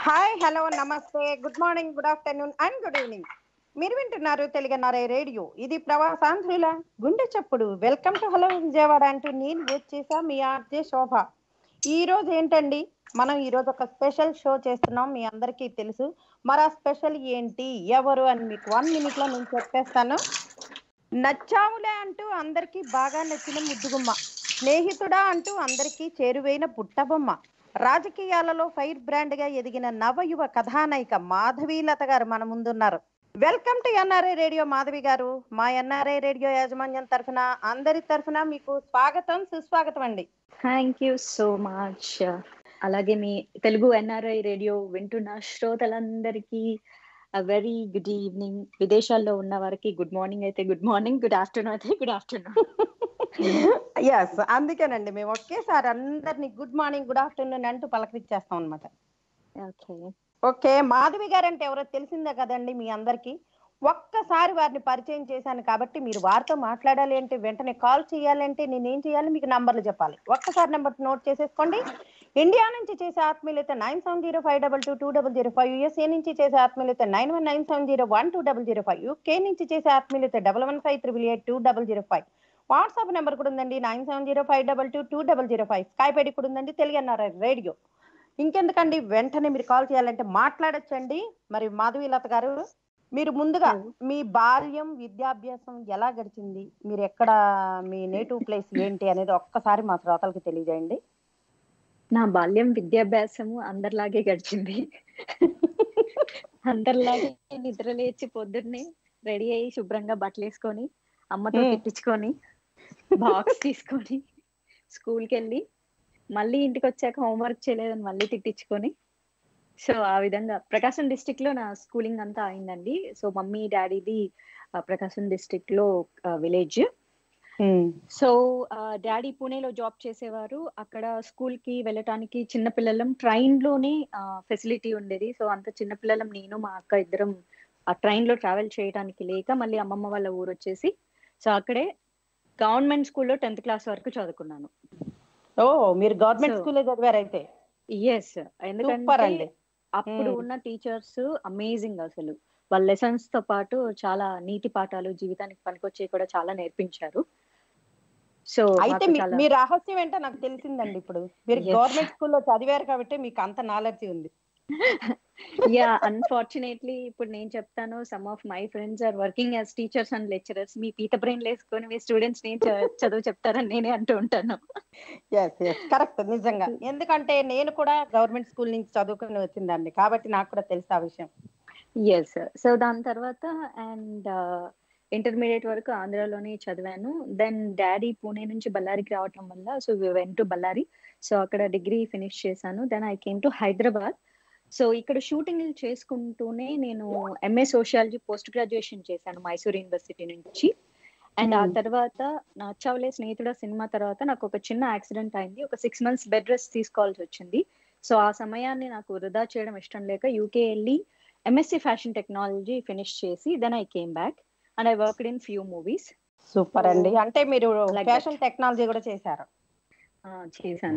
Hi hello నమస్తే good morning good afternoon and good evening మీరు వింటున్నారు తెలుగునారే రేడియో ఇది ప్రవాసాంధ్రుల గుండె చప్పుడు వెల్కమ్ టు హలో విజయవాడ అంటూ నేను వచ్చేసా మీ ఆర్జే శోభ ఈ రోజు ఏంటండి మనం ఈ రోజు ఒక స్పెషల్ షో చేస్తున్నాం మీ అందరికీ తెలుసు మరి ఆ స్పెషల్ ఏంటి ఎవరు అని మీకు వన్ మినిట్ లో నేను చెప్పేస్తాను నచ్చావులే అంటూ అందరికీ బాగా నచ్చిన ముద్దుగుమ్మ స్నేహితుడా అంటూ అందరికీ చేరువైన పుట్టబొమ్మ రాజకీయాలలో ఫైర్ బ్రాండ్ గా ఎదిగిన నవయువ కథానాయిక మాధవీలత గారు మన ముందున్నారు welcome to NRI radio Madhavi గారు మా ఎన్ఆర్ఐ రేడియో యాజమాన్యం తరఫున అందరి తరఫున మీకు స్వాగతం సుస్వాగతం అండి థ్యాంక్ యూ సో మచ్ అలాగే మీ తెలుగు ఎన్ఆర్ఐ రేడియో వింటున్న శ్రోతలందరికీ వెరీ గుడ్ ఈవినింగ్ విదేశాల్లో ఉన్న వారికి గుడ్ మార్నింగ్ అయితే గుడ్ మార్నింగ్ గుడ్ ఆఫ్టర్నూన్ అయితే గుడ్ ఆఫ్టర్నూన్ ఎస్ అందుకేనండి మేము ఒకేసారి అందరినీ గుడ్ మార్నింగ్ గుడ్ ఆఫ్టర్నూన్ అంటూ పలకరించేస్తాం అనమాట ఓకే ఓకే మాధవి గారు అంటే ఎవరో తెలిసిందే కదండి మీ అందరికి ఒక్కసారి వారిని పరిచయం చేశాను కాబట్టి మీరు వారితో మాట్లాడాలి అంటే వెంటనే కాల్ చేయాలంటే నేనేం చేయాలి మీకు నంబర్లు చెప్పాలి ఒక్కసారి నెంబర్ నోట్ చేసేసుకోండి ఇండియా నుంచి చేసే ఆత్మీయులైతే nine seven zero five double two two double zero five USA నుంచి చేసే ఆత్మీయులైతే nine one nine seven zero one two double zero five UK నుంచి చేసే ఆత్మీయులైతే double one five triple eight two double zero five WhatsApp number కూడా ఉందండి nine seven zero five double two two double zero five Skype ID కూడా ఉందండి తెలుగు అన్నారు radio ఇంకెందుకండి వెంటనే మీరు కాల్ చేయాలంటే మాట్లాడొచ్చండి మరి మాధవీలత గారు మీరు ముందుగా మీ బాల్యం విద్యాభ్యాసం ఎలా గడిచింది మీరు ఎక్కడ మీ నేటివ్ ప్లేస్ ఏంటి అనేది ఒక్కసారి మా శ్రోతలకు తెలియజేయండి నా బాల్యం విద్యాభ్యాసము అందరిలాగే గడిచింది అందరిలాగే నిద్ర లేచి పొద్దున్నే రెడీ అయ్యి శుభ్రంగా బట్టలు వేసుకొని అమ్మతో Hmm. తిట్టించుకొని బాక్స్ తీసుకొని స్కూల్కి వెళ్ళి మళ్ళీ ఇంటికి వచ్చాక హోంవర్క్ చేయలేదని మళ్ళీ తిట్టించుకొని సో ఆ విధంగా ప్రకాశం డిస్టిక్ లో నా స్కూలింగ్ అంతా అయిందండి సో మమ్మీ డాడీది ఆ, ప్రకాశం డిస్టిక్ లో విలేజ్ సో డాడీ పూణేలో జాబ్ చేసేవారు అక్కడ స్కూల్ కి వెళ్ళటానికి చిన్న పిల్లలం ట్రైన్ లోనే ఫెసిలిటీ ఉండేది సో అంత చిన్న పిల్లలం నేను మా అక్క ఇద్దరం ఆ ట్రైన్ లో ట్రావెల్ చేయడానికి లేక మళ్ళీ అమ్మమ్మ వాళ్ళ ఊరు వచ్చేసి సో అక్కడే గవర్నమెంట్ స్కూల్లో టెన్త్ క్లాస్ వరకు చదువుకున్నాను ఓ మీరు గవర్నమెంట్ So- స్కూల్లో చదివారు అయితే ఎస్ సూపర్ ఎందుకంటే అండి అప్పుడు Hmm. ఉన్న టీచర్స్ అమేజింగ్ అసలు వాళ్ళ లెసన్స్ తో పాటు చాలా నీతి పాఠాలు జీవితానికి పనికొచ్చేవి కూడా చాలా నేర్పించారు సో అయితే మీ- మీ రహస్యం ఏంటో నాకు తెలిసిందండి ఇప్పుడు మీరు Yes. గవర్నమెంట్ స్కూల్లో చదివారు కాబట్టి మీకు అంత నాలెడ్జ్ ఉంది యా అన్ఫార్చునేట్లీ ఇప్పుడు నేను చెప్తాను some of my friends are working as teachers and lecturers మీ పీత బ్రెయిన్ వేసుకొని మీ స్టూడెంట్స్ నేను చ- చదువు చెప్తారని నేనే అంటూ ఉంటాను ఎస్ ఎస్ కరెక్ట్ నిజంగా ఎందుకంటే నేను కూడా గవర్నమెంట్ స్కూల్ నుంచి చదువుకుని వచ్చిందండి కాబట్టి నాకు కూడా తెలుసు ఆ విషయం ఎస్ సో దాని తర్వాత అండ్ ఇంటర్మీడియట్ వరకు ఆంధ్రాలోనే చదివాను దెన్ డాడీ పూణే నుంచి బళ్ళారికి రావటం వల్ల so went to Bellary so అక్కడ డిగ్రీ ఫినిష్ చేశాను then I came to Hyderabad so ఇక్కడ షూటింగ్ చేసుకుంటూనే నేను ఎంఏ సోషియాలజీ పోస్ట్ గ్రాడ్యుయేషన్ చేశాను మైసూర్ యూనివర్సిటీ నుంచి అండ్ ఆ Hmm. తర్వాత నా చవలే స్నేహితుడ సినిమా తర్వాత నాకు ఒక చిన్న యాక్సిడెంట్ అయింది ఒక సిక్స్ మంత్స్ బెడ్ రెస్ట్ తీసుకోవాల్సి వచ్చింది సో ఆ సమయాన్ని నాకు వృధా చేయడం ఇష్టం లేక యూకే వెళ్ళి ఎంఎస్సి ఫ్యాషన్ టెక్నాలజీ ఫినిష్ చేసి then I came back and I worked in few movies super అండి అంటే మీరు Like ఫ్యాషన్ టెక్నాలజీ కూడా చేశారు చేశాను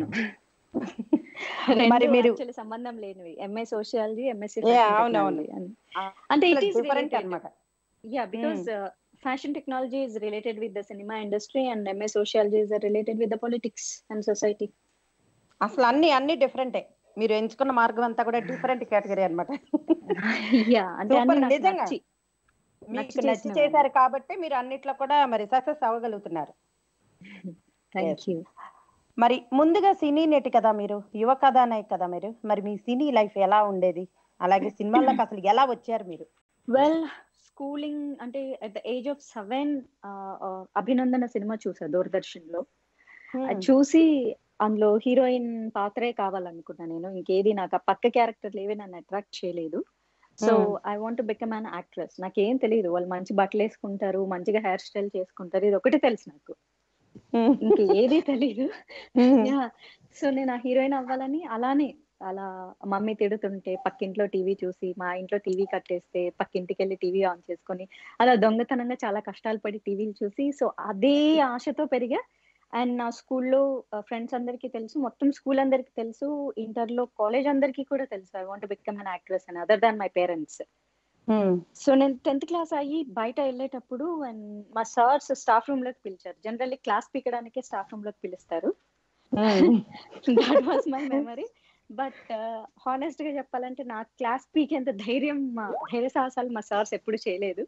మరి మీరు actually సంబంధం లేనివి ఎంఏ సోషియాలజీ ఎంఎస్సి Yeah, అవునవును. అంటే ఇట్ ఈస్ డిఫరెంట్ అన్నమాట yeah because fashion technology is related with the cinema industry and MA sociology is related with the politics and society అసలు అన్ని అన్ని డిఫరెంటే మీరు ఎంచుకున్న మార్గం అంతా కూడా డిఫరెంట్ కేటగిరీ అన్నమాట యా అంటే Super, అన్ని నాకు నిజంగా. నచ్చి మీకు నచ్చి నచ్చి చేసినవి. చేశారు కాబట్టి మీరు అన్నిట్లో కూడా మరి సక్సెస్ అవ్వగలుగుతున్నారు థ్యాంక్ యూ మరి ముందుగా సినీ నటి కదా మీరు యువ కథానాయక్ కదా మీరు మరి మీ సినీ లైఫ్ ఎలా ఉండేది అలాగే సినిమాల్లోకి అసలు ఎలా వచ్చారు మీరు వెల్ స్కూలింగ్ అంటే at the age of seven Abhinandana సినిమా చూసా దూరదర్శన్ లో అది చూసి అందులో హీరోయిన్ పాత్రే కావాలనుకున్నా నేను ఇంకేది నాకు ఆ పక్క క్యారెక్టర్లు ఏవి నన్ను అట్రాక్ట్ చేయలేదు so Hmm. I want become an actress నాకేం తెలియదు వాళ్ళు మంచి బట్టలు వేసుకుంటారు మంచిగా హెయిర్ స్టైల్ చేసుకుంటారు ఇది ఒకటి తెలుసు నాకు ఇంకేది తెలియదు యా సో నేను ఆ హీరోయిన్ అవ్వాలని అలానే అలా మమ్మీ తిడుతుంటే పక్కింట్లో టీవీ చూసి మా ఇంట్లో టీవీ కట్టేస్తే పక్కింటికి వెళ్ళి టీవీ ఆన్ చేసుకొని అలా దొంగతనంగా చాలా కష్టాలు పడి టీవీలు చూసి సో అదే ఆశతో పెరిగా అండ్ నా స్కూల్లో ఫ్రెండ్స్ అందరికీ తెలుసు మొత్తం స్కూల్ అందరికీ తెలుసు ఇంటర్లో కాలేజ్ అందరికీ కూడా తెలుసు I want become an actress అని other than my parents so నేను టెన్త్ క్లాస్ అయ్యి బయట వెళ్ళేటప్పుడు అండ్ మా సార్స్ స్టాఫ్ రూమ్ లోకి పిలిచారు జనరల్లీ క్లాస్ పీకడానికే స్టాఫ్ రూమ్ లోకి పిలుస్తారు that was my memory but honest గా చెప్పాలంటే నా క్లాస్ పీకేంత ధైర్యం మా ధైర్య సాహసాలు మా సార్స్ ఎప్పుడు చేయలేదు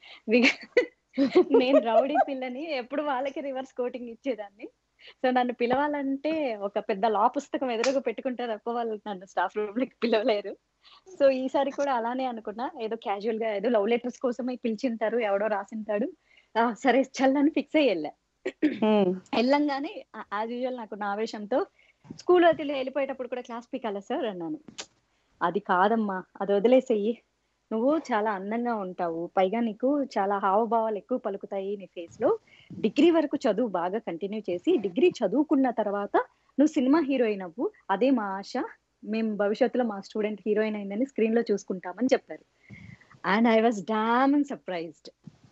నేను రౌడీ పిల్లని ఎప్పుడు వాళ్ళకి రివర్స్ కోటింగ్ ఇచ్చేదాన్ని సో నన్ను పిలవాలంటే ఒక పెద్ద లా పుస్తకం ఎదురుగా పెట్టుకుంటే తప్ప వాళ్ళు నన్ను స్టాఫ్ రూమ్ లోకి పిలవలేరు సో ఈసారి కూడా అలానే అనుకున్నా ఏదో క్యాజువల్ గా ఏదో లవ్ లెటర్స్ కోసమే పిలిచింటారు ఎవడో రాసింటాడు ఆ, సరే చల్లని ఫిక్స్ అయ్యి వెళ్ళా వెళ్ళంగానే యాజ్ యూజువల్ నాకు నా ఆవేశంతో స్కూల్ వదిలి వెళ్ళిపోయేటప్పుడు కూడా క్లాస్ పీకాలా సార్ అన్నాను అది కాదమ్మా అది వదిలేసేయి నువ్వు చాలా అందంగా ఉంటావు పైగా నీకు చాలా హావభావాలు ఎక్కువ పలుకుతాయి నీ ఫేస్ లో డిగ్రీ వరకు చదువు బాగా కంటిన్యూ చేసి డిగ్రీ చదువుకున్న తర్వాత నువ్వు సినిమా హీరోయిన్ అవ్వు అదే మా ఆశ మేము భవిష్యత్తులో మా స్టూడెంట్ హీరోయిన్ అయిందని స్క్రీన్ లో చూసుకుంటామని చెప్పారు and I was damn and surprised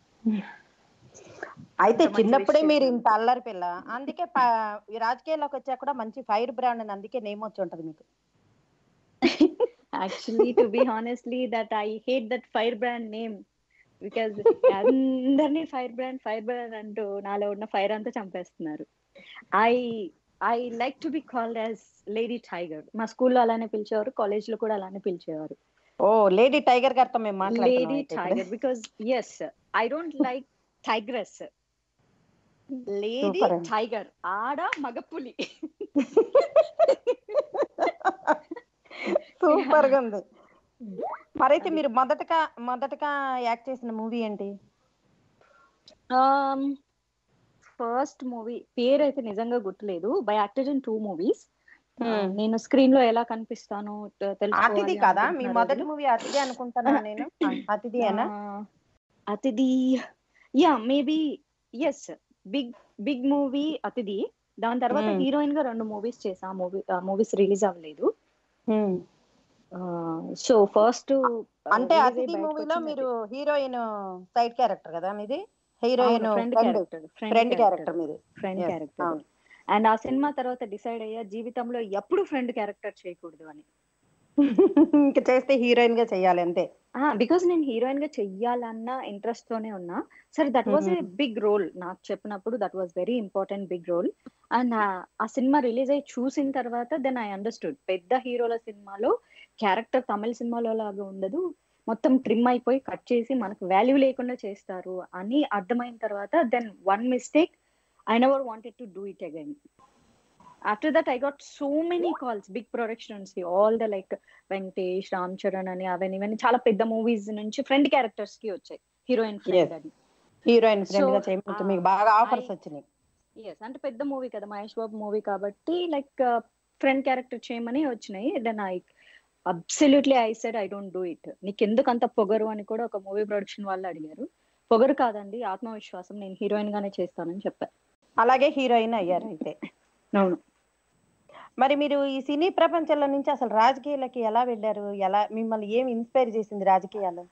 అయితే ఇంత మంచి చిన్నప్పుడే విషయం మీరు చెప్పారు. ఇంత అల్లరి పిల్ల అందుకే ప- ఈ రాజకీయాల్లోకి వచ్చాక కూడా మంచి ఫైర్ బ్రాండ్ అని అందుకే నేమ్ వచ్చి ఉంటది మీకు actually to be honestly that I hate that fire brand name because అందరినీ ఫైర్ బ్రాండ్ ఫైర్ బ్రాండ్ అంటూ నాలో ఉన్న ఫైర్ అంతా చంపేస్తున్నారు I I like to be called as lady tiger మా స్కూల్లో అలానే పిలిచేవారు కాలేజ్ లో కూడా అలానే పిలిచేవారు ఓ లేడీ టైగర్ గారితో మేము లేడీ మాట్లాడుతున్నాం tiger because yes I don't like tigress lady Super అండి. టైగర్ ఆడ మగపులి సూపర్ గా ఉంది మరైతే మీరు మొదటగా మొదటగా యాక్ట్ చేసిన మూవీ ఏంటి ఫస్ట్ మూవీ పేరు అయితే నిజంగా గుర్తులేదు by acted in two movies Hmm. నేను స్క్రీన్ లో ఎలా కనిపిస్తాను తె- తెలుసుకోవాలి అతిథి కదా మీ అనుకుంటున్నారు మొదటి వాళ్ళు. మూవీ అతిథి అనుకుంటానా నేను అతిథి అనా ఆ, Athidhi yeah maybe yes big big movie Athidhi దాని తర్వాత Hmm. హీరోయిన్ గా రెండు మూవీస్ చేసా మూవీ మూవీస్ రిలీజ్ అవ్వలేదు Hmm. సో ఫస్ట్ అంటే అతిథి మూవీలో మీరు హీరోయిన్ సైడ్ క్యారెక్టర్ కదా మీది heroine friend friend character friend character మీది ఫ్రెండ్ Yes, క్యారెక్టర్ అవును. అండ్ ఆ సినిమా తర్వాత డిసైడ్ అయ్యా జీవితంలో ఎప్పుడు ఫ్రెండ్ క్యారెక్టర్ చేయకూడదు అని ఇంకా చేస్తే హీరోయిన్ గా చెయ్యాలి అంతే బికాస్ నేను హీరోయిన్ గా చెయ్యాలన్న ఇంట్రెస్ట్ తోనే ఉన్నా సరే that was a Mhm. Big role నాకు చెప్పినప్పుడు that was very important big role and ఆ సినిమా రిలీజ్ అయ్యి చూసిన తర్వాత దెన్ ఐ అండర్స్టూడ్ పెద్ద హీరోల సినిమాలో క్యారెక్టర్ తమిళ సినిమాలో లాగా ఉండదు మొత్తం ట్రిమ్ అయిపోయి కట్ చేసి మనకు వాల్యూ లేకుండా చేస్తారు అని అర్థమైన తర్వాత then one mistake I never wanted to do it again after that I got so many calls big productions all the like Venkatesh Ram Charan అని అవన్నీ ఇవన్నీ చాలా పెద్ద మూవీస్ నుంచి ఫ్రెండ్ క్యారెక్టర్స్ కి వచ్చాయి హీరోయిన్ Yes. ఫ్రెండ్ అని హీరోయిన్ ఫ్రెండ్ So, గా చేయమంటే ah, మీకు బాగా ఆఫర్స్ I- వచ్చినాయి ఎస్ అంటే పెద్ద మూవీ కదా మహేష్ బాబు మూవీ కాబట్టి లైక్ ఫ్రెండ్ క్యారెక్టర్ చేయమని వచ్చినాయి then I absolutely I said I don't do it నీకు ఎందుకు అంత పొగరు అని కూడా ఒక మూవీ ప్రొడక్షన్ వాళ్ళు అడిగారు పొగరు కాదండి ఆత్మవిశ్వాసం నేను హీరోయిన్ గానే చేస్తానని చెప్పాను అలాగే హీరోయిన్ అయ్యారు అయితే అవును మరి మీరు ఈ సినీ ప్రపంచంలో నుంచి అసలు రాజకీయాలకి ఎలా వెళ్ళారు ఎలా మిమ్మల్ని ఏం ఇన్స్పైర్ చేసింది రాజకీయాలు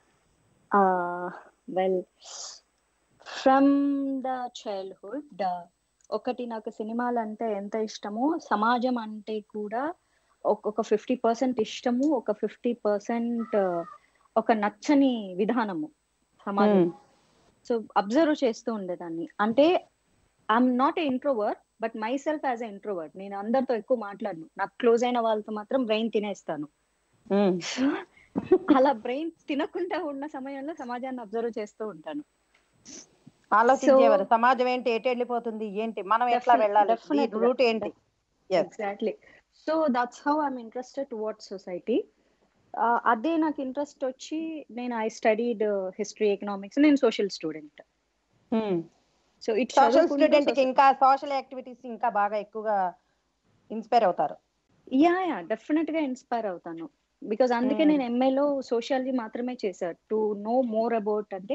వెల్ ఫ్రమ్ ద చైల్డ్హుడ్ ఒకటి నాకు సినిమాలు అంటే ఎంత ఇష్టమో సమాజం అంటే కూడా ఒక ఫిఫ్టీ పర్సెంట్ ఇష్టము ఒక ఫిఫ్టీ పర్సెంట్ ఒక నచ్చని విధానము సమాజం సో అబ్జర్వ్ చేస్తూ ఉండేదాన్ని అంటే I'm not a introvert but myself as a introvert నేను అందరితో ఎక్కువ మాట్లాడను నాకు క్లోజ్ అయిన వాళ్ళతో మాత్రం బ్రెయిన్ తినేస్తాను ఉమ్. అలా బ్రెయిన్ తినకుండా ఉన్న సమయంలో సమాజాన్ని అబ్జర్వ్ చేస్తూ ఉంటాను ఆలోచించేవారు సమాజం ఏంటి ఎటు వెళ్ళిపోతుంది ఏంటి మనం ఎట్లా Definitely, వెళ్ళాలి definitely. రూట్ ఏంటి Yes. Exactly so that's how I'm interested towards society అదే నాకు ఇంట్రెస్ట్ వచ్చి నేను ఐ స్టడీడ్ హిస్టరీ ఎకనామిక్స్ నేను social student so it social student కి ఇంకా సోషల్ యాక్టివిటీస్ ఇంకా బాగా ఎక్కువగా ఇన్స్పైర్ అవుతారు యా యా డెఫినెట్ గా ఇన్స్పైర్ అవుతాను బికాజ్ అందుకే Hmm. నేను ఎంఏలో సోషాలజీ మాత్రమే చేశాను టు నో మోర్ అబౌట్ అంటే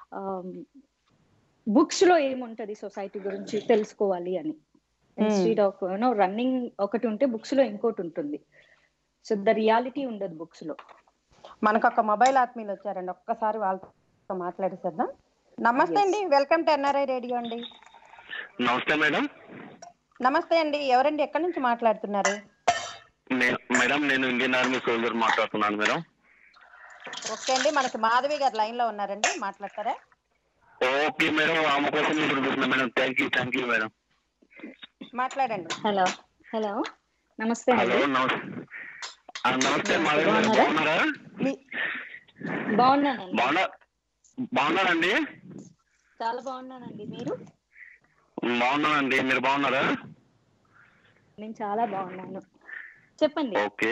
బుక్స్ లో ఏముంటది సొసైటీ గురించి తెలుసుకోవాలి అని ఇన్స్టెడ్ ఆఫ్ నో రన్నింగ్ ఒకటి ఉంటే బుక్స్ లో ఇంకోటి ఉంటుంది సో ద రియాలిటీ ఉండదు బుక్స్ లో మనకు ఒక మొబైల్ ఆత్మీయులు వచ్చారండి ఒక్కసారి వాళ్ళతో మాట్లాడేసేద్దాం నమస్తే Yes. అండి వెల్కమ్ టు ఎన్ఆర్ఐ రేడియో అండి నమస్తే మేడం నమస్తే అండి ఎవరండి ఎక్కడి నుంచి మాట్లాడుతున్నారు నే- మేడం నేను ఇండియన్ ఆర్మీ సోల్జర్ మాట్లాడుతున్నాను మేడం ఓకే అండి మనకి మాధవి గారు లైన్ లో ఉన్నారండి మాట్లాడతారా ఓకే మేడం ఆమె కోసం ఇప్పుడు చూస్తున్నాను madam thank you thank you madam మాట్లాడండి హలో హలో నమస్తే హలో అండి నమస్తే ఆ, నమస్తే మాధవి గారు బాగున్నారా? బాగున్నారా మీ బాగున్నానండి బాగున్నా బాగున్నారండి చాలా బాగున్నానండి మీరు బాగున్నానండి మీరు బాగున్నారా నేను చాలా బాగున్నాను చెప్పండి ఓకే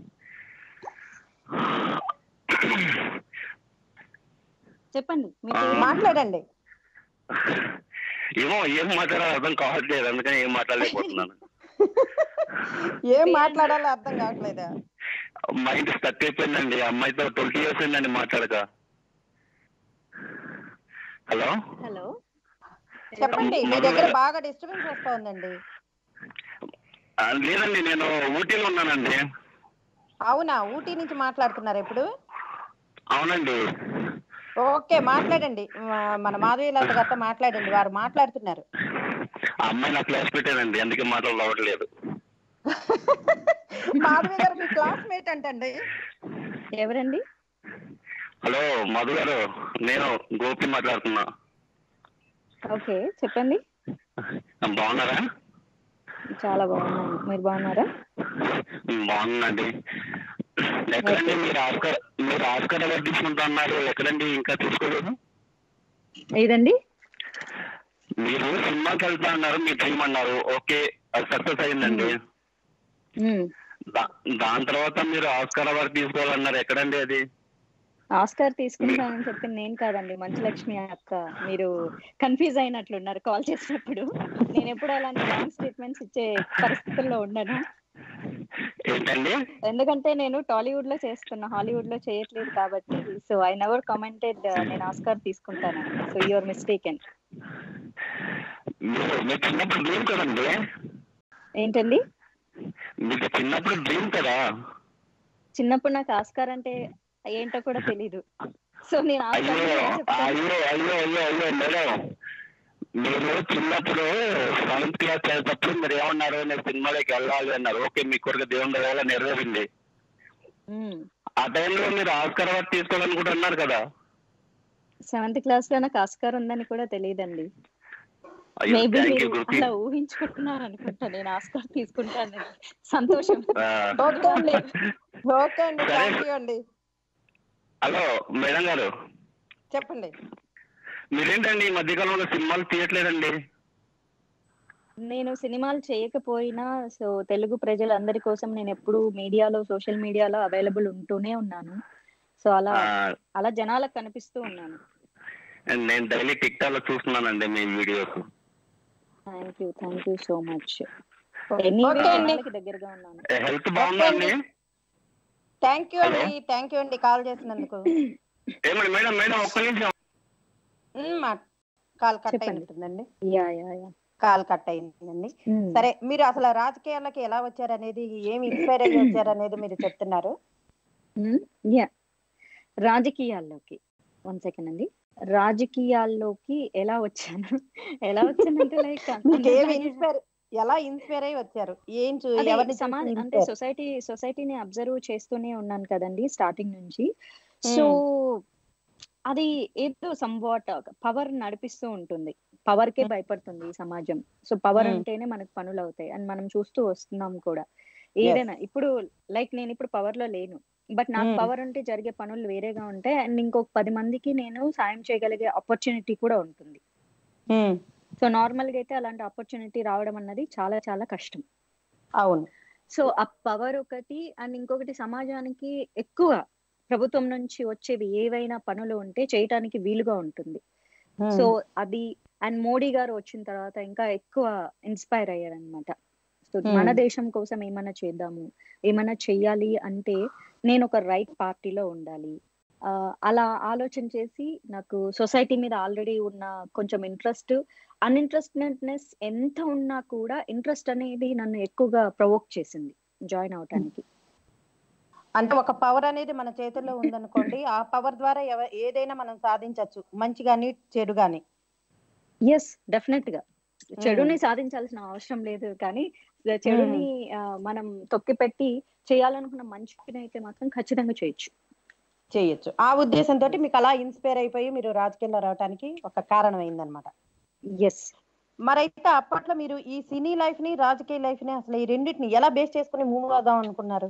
చెప్పండి మీ ఆ. పేరు? మాట్లాడండి ఏమో ఏం మాట్లాడాలో అర్థం కావట్లేదు అందుకని ఏం మాట్లాడలేకపోతున్నాను ఏం మాట్లాడాలో అర్థం కావట్లేదా మైండ్ స్టక్ అయిపోయిందండి ఆ అమ్మాయితో ట్వంటీ ఇయర్స్ అయిందండి మాట్లాడక హలో హలో చెప్పండి మీ దగ్గర బాగా డిస్టర్బెన్స్ వస్తా ఉందండి ఆ, లేదండి నేను ఊటీలో ఉన్నానండి అవునా ఊటీ నుంచి మాట్లాడుతున్నారు ఇప్పుడు అవునండి ఓకే మాట్లాడండి మా- మన మాధవి లత గారితో మాట్లాడండి వారు మాట్లాడుతున్నారు ఆ అమ్మాయి నా క్లాస్ పెట్టానండి అందుకే మాటలు రావట్లేదు మాధవి గారు మీ క్లాస్మేట్ అంటండి ఎవరండి హలో మధు గారు నేను గోపి మాట్లాడుతున్నా ఓకే చెప్పండి బాగున్నారా చాలా బాగున్నాను మీరు బాగున్నారా బాగుందండి ఎక్కడండి మీరు ఆస్కర్ మీరు ఆస్కర్ అవార్డు తీసుకుంటా అన్నారు ఎక్కడండి ఇంకా తీసుకోలేదు ఏదండి మీరు సినిమాకి వెళ్తా అన్నారు మీ డ్రీమ్ అన్నారు ఓకే అది సక్సెస్ అయిందండి మ్మ్. దా- దాని తర్వాత మీరు ఆస్కర్ అవార్డు తీసుకోవాలన్నారు ఎక్కడండి అది ఆస్కార్ తీసుకుంటానని చెప్పింది నేను కాదండి మంచులక్ష్మి అక్క మీరు కన్ఫ్యూజ్ అయినట్లున్నారు కాల్ చేసినప్పుడు నేను ఎప్పుడు అలాంటి రాంగ్ స్టేట్మెంట్స్ ఇచ్చే పరిస్థితుల్లో ఉండను ఏంటండి ఎందుకంటే నేను టాలీవుడ్ లో చేస్తున్నా హాలీవుడ్ లో చేయట్లేదు కాబట్టి సో ఐ నెవర్ కమెంటెడ్ నేను ఆస్కార్ తీసుకుంటానని సో యువర్ మిస్టేక్ అండ్ మీరు మీరు చిన్నప్పుడు డ్రీమ్ కదండి ఏంటండి మీకు చిన్నప్పుడు డ్రీమ్ కదా చిన్నప్పుడు నాకు ఆస్కార్ అంటే ఏంటో కూడా తెలీదు సో నేను అయ్యో ఆస్కార్ గురించి చెప్తాను. అయ్యో అయ్యో అయ్యో అయ్యో మేడం మీరు చిన్నప్పుడు సెవెంత్ క్లాస్ చదివేటప్పుడు మీరు ఏమన్నారు నేను సినిమాలోకి వెళ్ళాలి అన్నారు ఓకే మీ కొరకు దేవుని దయ నెరవేరింది మ్మ్. ఆ టైంలో మీరు ఆస్కర్ అవార్డు తీసుకోవాలని కూడా అన్నారు కదా సెవెంత్ క్లాస్ లో నాకు ఆస్కార్ ఉందని కూడా తెలియదండి అయ్యో మేబీ థ్యాంక్ మీరు యూ గురుకి అలా ఊహించుకుంటున్నారు అనుకుంటా నేను ఆస్కార్ తీసుకుంటాను సంతోషం ఓకే అండి ఓకే అండి సరే. థ్యాంక్ యూ అండి హలో మేడం గారు చెప్పండి మీరేంటండి ఈ మధ్యకాలంలో సినిమాలు తీయట్లేదండి నేను సినిమాలు చేయకపోయినా సో తెలుగు ప్రజలందరి కోసం నేను ఎప్పుడు మీడియాలో సోషల్ మీడియాలో అవైలబుల్ ఉంటూనే ఉన్నాను సో అలా ఆ, అలా జనాలకు కనిపిస్తూ ఉన్నాను నేను డైలీ టిక్ టాక్ లో చూస్తున్నానండి మీ videos thank you thank you so much okay any అండి దగ్గరగా ఉన్నాను హెల్త్ బాగుందండి థ్యాంక్ యూ అండి థ్యాంక్ యూ అండి కాల్ చేసినందుకు ఏమండి మేడం మేడం ఒక్క నిమిషం ఉమ్, మా కాల్ కట్ చెప్పండి. అయినట్టుందండి yeah yeah yeah call cut అయిందండి సరే మీరు అసలు రాజకీయాలకి ఎలా వచ్చారనేది ఏమి ఇన్స్పైర్ అయ్యి వచ్చారనేది మీరు చెప్తున్నారు యా రాజకీయాల్లోకి వన్ సెకండ్ అండి రాజకీయాల్లోకి ఎలా వచ్చాను ఎలా వచ్చానంటే లైక్ మీకు ఏమి ఇన్స్పైర్ ఎలా ఇన్స్పైర్ అయ్యి వచ్చారు ఏం చూ అదే ఎవరిని సమాజ చూసి అంటే inspire? సొసైటీ సొసైటీని అబ్జర్వ్ చేస్తూనే ఉన్నాను కదండి స్టార్టింగ్ నుంచి సో అది ఏదో సంవాట్ పవర్ నడిపిస్తూ ఉంటుంది పవర్ కే Hmm. భయపడుతుంది ఈ సమాజం సో పవర్ Hmm. ఉంటేనే మనకు పనులు అవుతాయి అండ్ మనం చూస్తూ వస్తున్నాం కూడా ఏదైనా ఇప్పుడు లైక్ నేను ఇప్పుడు పవర్ లో లేను బట్ నాకు Hmm. పవర్ ఉంటే జరిగే పనులు వేరేగా ఉంటాయి అండ్ ఇంకొక పది మందికి నేను సాయం చేయగలిగే ఆపర్చునిటీ కూడా ఉంటుంది ఉమ్, సో నార్మల్ గా అయితే అలాంటి ఆపర్చునిటీ రావడం అన్నది చాలా చాలా కష్టం అవును సో ఆ పవర్ ఒకటి అండ్ ఇంకొకటి సమాజానికి ఎక్కువ ప్రభుత్వం నుంచి వచ్చేవి ఏవైనా పనులు ఉంటే చేయటానికి వీలుగా ఉంటుంది ఉమ్, సో అది అండ్ మోడీ గారు వచ్చిన తర్వాత ఇంకా ఎక్కువ ఇన్స్పైర్ అయ్యారనమాట సో Hmm. మన దేశం కోసం ఏమైనా చేద్దాము ఏమైనా చెయ్యాలి అంటే నేను ఒక రైట్ పార్టీలో ఉండాలి ఆ, అలా ఆలోచన చేసి నాకు సొసైటీ మీద ఆల్రెడీ ఉన్న కొంచెం ఇంట్రెస్ట్ అన్ఇంట్రెస్టెడ్నెస్ ఎంత ఉన్నా కూడా ఇంట్రెస్ట్ అనేది నన్ను ఎక్కువగా ప్రొవోక్ చేసింది జాయిన్ అవటానికి అంటే ఒక పవర్ అనేది మన చేతుల్లో ఉందనుకోండి ఆ పవర్ ద్వారా ఎవ- ఏదైనా మనం సాధించవచ్చు మంచి గాని చెడు గాని ఎస్ డెఫినెట్ గా చెడుని సాధించాల్సిన అవసరం లేదు కానీ చెడుని ఆ, మనం తొక్కిపెట్టి చేయాలనుకున్న మంచిని అయితే మాత్రం ఖచ్చితంగా చేయొచ్చు చేయొచ్చు ఆ ఉద్దేశంతో మీకు అలా ఇన్స్పైర్ అయిపోయి మీరు రాజకీయాల్లో రావడానికి ఒక కారణం అయిందనమాట ఎస్ మరైతే అప్పట్లో మీరు ఈ సినీ లైఫ్ ని రాజకీయ లైఫ్ ని అసలు ఈ రెండింటిని ఎలా బేస్ చేసుకుని మూవ్ అవుదాం అనుకున్నారు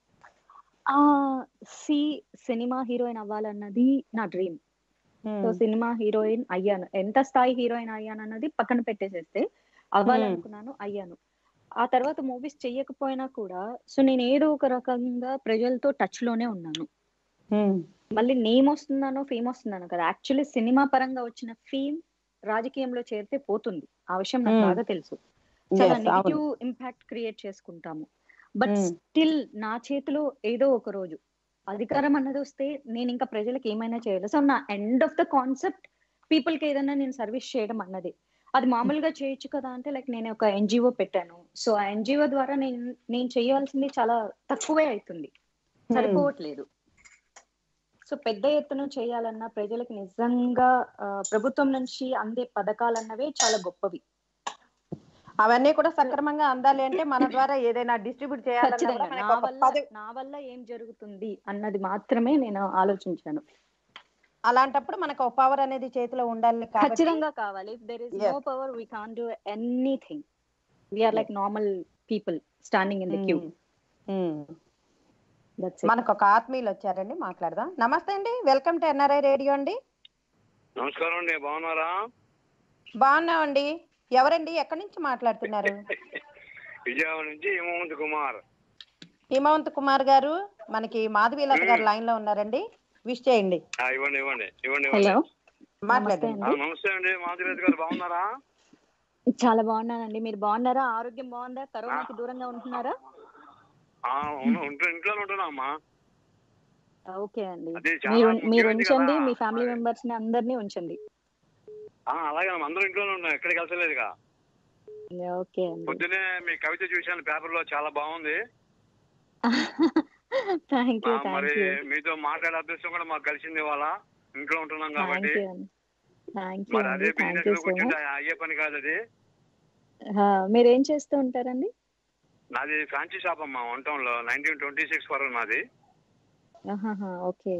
ఆ సి సినిమా హీరోయిన్ అవ్వాలన్నది నా డ్రీమ్ సో సినిమా హీరోయిన్ అయ్యాను ఎంత స్థాయి హీరోయిన్ అయ్యాను అన్నది పక్కన పెట్టేసేస్తే అవ్వాలనుకున్నాను అయ్యాను ఆ తర్వాత మూవీస్ చెయ్యకపోయినా కూడా సో నేను ఏదో ఒక రకంగా ప్రజలతో టచ్ లోనే ఉన్నాను మళ్ళీ నేమ్ వస్తున్నానో ఫేమ్ వస్తున్నానో కదా యాక్చువల్లీ సినిమా పరంగా వచ్చిన ఫేమ్ రాజకీయంలో చేరితే పోతుంది ఆ విషయం నాకు Hmm. బాగా తెలుసు చాలా Yes, అవును. నెగిటివ్ ఇంపాక్ట్ క్రియేట్ చేసుకుంటాము బట్ Hmm. స్టిల్ నా చేతిలో ఏదో ఒక రోజు అధికారం అన్నది వస్తే నేను ఇంకా ప్రజలకు ఏమైనా చేయాలి సో నా end of the concept people కి ఏదైనా నేను సర్వీస్ చేయడం అన్నది అది మామూలుగా చేయొచ్చు కదా అంటే లైక్ నేను ఒక ఎన్జిఓ పెట్టాను సో ఆ ఎన్జిఓ ద్వారా నేను నేను చేయవలసింది చాలా తక్కువే అవుతుంది సరిపోవట్లేదు సో పెద్ద ఎత్తున చేయాలన్నా ప్రజలకు నిజంగా ఆ, ప్రభుత్వం నుంచి అందే పథకాలన్నవే చాలా గొప్పవి అవన్నీ కూడా సక్రమంగా అందాలి అంటే మన ద్వారా ఏదైనా డిస్ట్రిబ్యూట్ చేయాలన్నా ఖచ్చితంగా కూడా మనకి నా ఒక వల్ల పది- నా వల్ల ఏం జరుగుతుంది అన్నది మాత్రమే నేను ఆలోచించాను అలాంటప్పుడు మనకు ఒక పవర్ అనేది చేతిలో ఉండాలి కాబట్టి ఖచ్చితంగా కావాలి if there is Yes. No power we can do anything we are like normal people standing in the queue um, um. That's మనకు ఒక ఆత్మీయులు వచ్చారండి మాట్లాడదాం నమస్తే అండి వెల్కమ్ టు ఎన్ఆర్ఐ రేడియో అండి నమస్కారం అండి బాగున్నారా బాగున్నామండి ఎవరండి ఎక్కడి నుంచి మాట్లాడుతున్నారు విజయవాడ నుంచి హేమంత్ కుమార్ హిమవంత్ కుమార్ గారు మనకి మాధవీలత గారు లైన్ లో ఉన్నారండి విష్ చేయండి ఆ, ఇవ్వండి ఇవ్వండి ఇవ్వండి హలో ఇవ్వండి మాట్లాడండి ఆ, నమస్తే అండి మాధురేజ్ గారు బాగున్నారా చాలా బాగున్నానండి మీరు బాగున్నారా ఆరోగ్యం బాగుందా కరోనాకి దూరంగా ఉంటున్నారా ఆ, అవును, ఉంటు- ఇంట్లోనే ఉంటున్నా అమ్మా ఓకే అండి అది చాలా మీరు మీరు ముఖ్యమైనది ఉంచండి కదా. మీ ఫ్యామిలీ మరి. మెంబర్స్ ని అందరినీ ఉంచండి ఆ, అలాగే అమ్మా, అందరూ ఇంట్లోనే ఉన్నాం ఎక్కడికి వెళ్తలేదుగా ఓకే అండి పొద్దునే మీ కవిత చూశాను పేపర్ లో చాలా బాగుంది థ్యాంక్ ఆ, యూ మరి థ్యాంక్ యూ మీతో మాట్లాడే అదృష్టం కూడా మాకు కలిసింది ఇవాళ ఇంట్లో ఉంటున్నాం థ్యాంక్ కాబట్టి యూ అండి థ్యాంక్ యూ మరి అండి అదే థ్యాంక్ బిజినెస్ యూ లో సో కూర్చుంటే మచ్ అయ్యే పని కాదు అది మీరు ఏం చేస్తూ ఉంటారండి నాది ఫ్రాంచీ షాప్ అమ్మా వన్ టౌన్ లో నైన్టీన్ ట్వంటీ సిక్స్ ఫర్ నాది ఓకే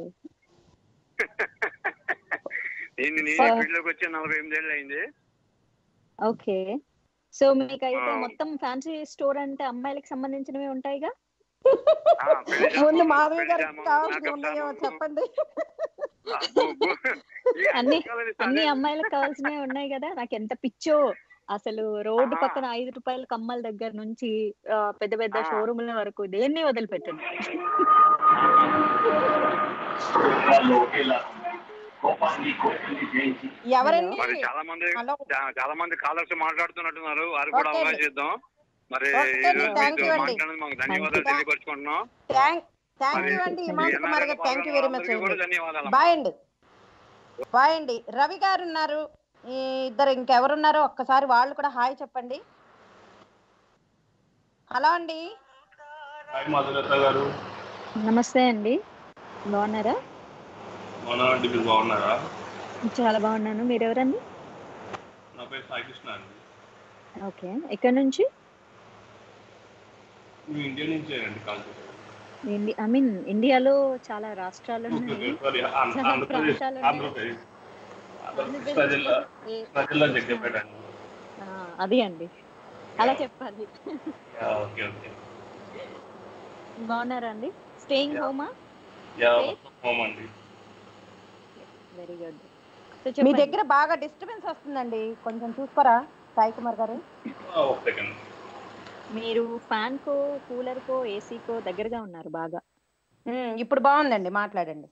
నేను నీ So- ఫీల్డ్ లోకి వచ్చి నలభై ఎనిమిది ఏళ్ళు అయింది ఓకే సో మీకైతే ఆ. మొత్తం ఫ్యాన్సీ స్టోర్ అంటే అమ్మాయిలకు సంబంధించినవి ఉంటాయిగా ఆ, పెళ్లి ముందు సామాన్లు, మాధవి పెళ్లి గారికి సామాన్లు, కావాల్సి మేకప్ ఉన్నాయేమో సామాన్లు. చెప్పండి ఆ, గు- గు- ఈ అన్ని రకాలు ఇస్తే అన్ని అదే- అమ్మాయిలకు కావాల్సినవి ఉన్నాయి కదా నాకు ఎంత పిచ్చో అసలు రోడ్డు ఆ. పక్కన ఐదు రూపాయల కమ్మల దగ్గర నుంచి ఆ, పెద్ద పెద్ద ఆ. షోరూమ్ల వరకు దేన్ని వదిలిపెట్టండి ఎవరండి మరి చాలా మంది హలో చా- చాలా మంది కాలర్స్ మాట్లాడుతున్నట్టున్నారు వారు కూడా ఓకే అవకాశం అండి. ఇద్దాం మరి ఓకే ఈ అండి, రోజు థాంక్ మీతో యూ అండి. మాట్లాడినందుకు మాకు ధన్యవాదాలు థాంక్ యూ. తెలియపరుచుకుంటున్నాం థ్యాంక్ థ్యాంక్ యూ మరి అండి ఈ హిమాంత్ కుమార్ గారు NRI thank you very much అందరికీ కూడా అండి ధన్యవాదాలు బాయ్ అండి బాయ్ అండి రవి గారు ఉన్నారు ఈ ఇద్దరు ఇంకెవరున్నారో ఒక్కసారి వాళ్ళు కూడా హాయ్ చెప్పండి హలో అండి హాయ్ మధులత గారు నమస్తే అండి బాగున్నారా బాగున్నారండి మీరు బాగున్నారా చాలా బాగున్నాను మీరు ఎవరండి నా పేరు సాయికృష్ణ అండి ఓకే ఎక్కడి నుంచి మేము ఇండియా నుంచే అండి కాల్ చేశాను ఇండి ఐ మీన్ ఇండియాలో చాలా రాష్ట్రాలు ఉన్నాయి సారీ ఆంధ్ర- చాలా ఆంధ్రప్రదేశ్ ప్రాంతాలు ఉన్నాయి. ఆంధ్రప్రదేశ్ ఆంధ్రప్రదేశ్ కృష్ణా జిల్లా ఏ- కృష్ణా జిల్లా జగ్గపేట అండి ఆ, అది అండి అలా చెప్పాలి యా, ఓకే ఓకే బాగున్నారా అండి స్టేయింగ్ Yeah. హోమా యా Okay. మొత్తం హోమ్ అండి వెరీ గుడ్ మీ దగ్గర బాగా డిస్టర్బెన్స్ వస్తుందండి కొంచెం చూసుకోరా సాయి కుమార్ గారు ఆ, ఒక సెకండ్ మీరు ఫ్యాన్ కో కూలర్ కో ఏసీ కో దగ్గరగా ఉన్నారు బాగా ఉమ్, ఇప్పుడు బాగుందండి మాట్లాడండి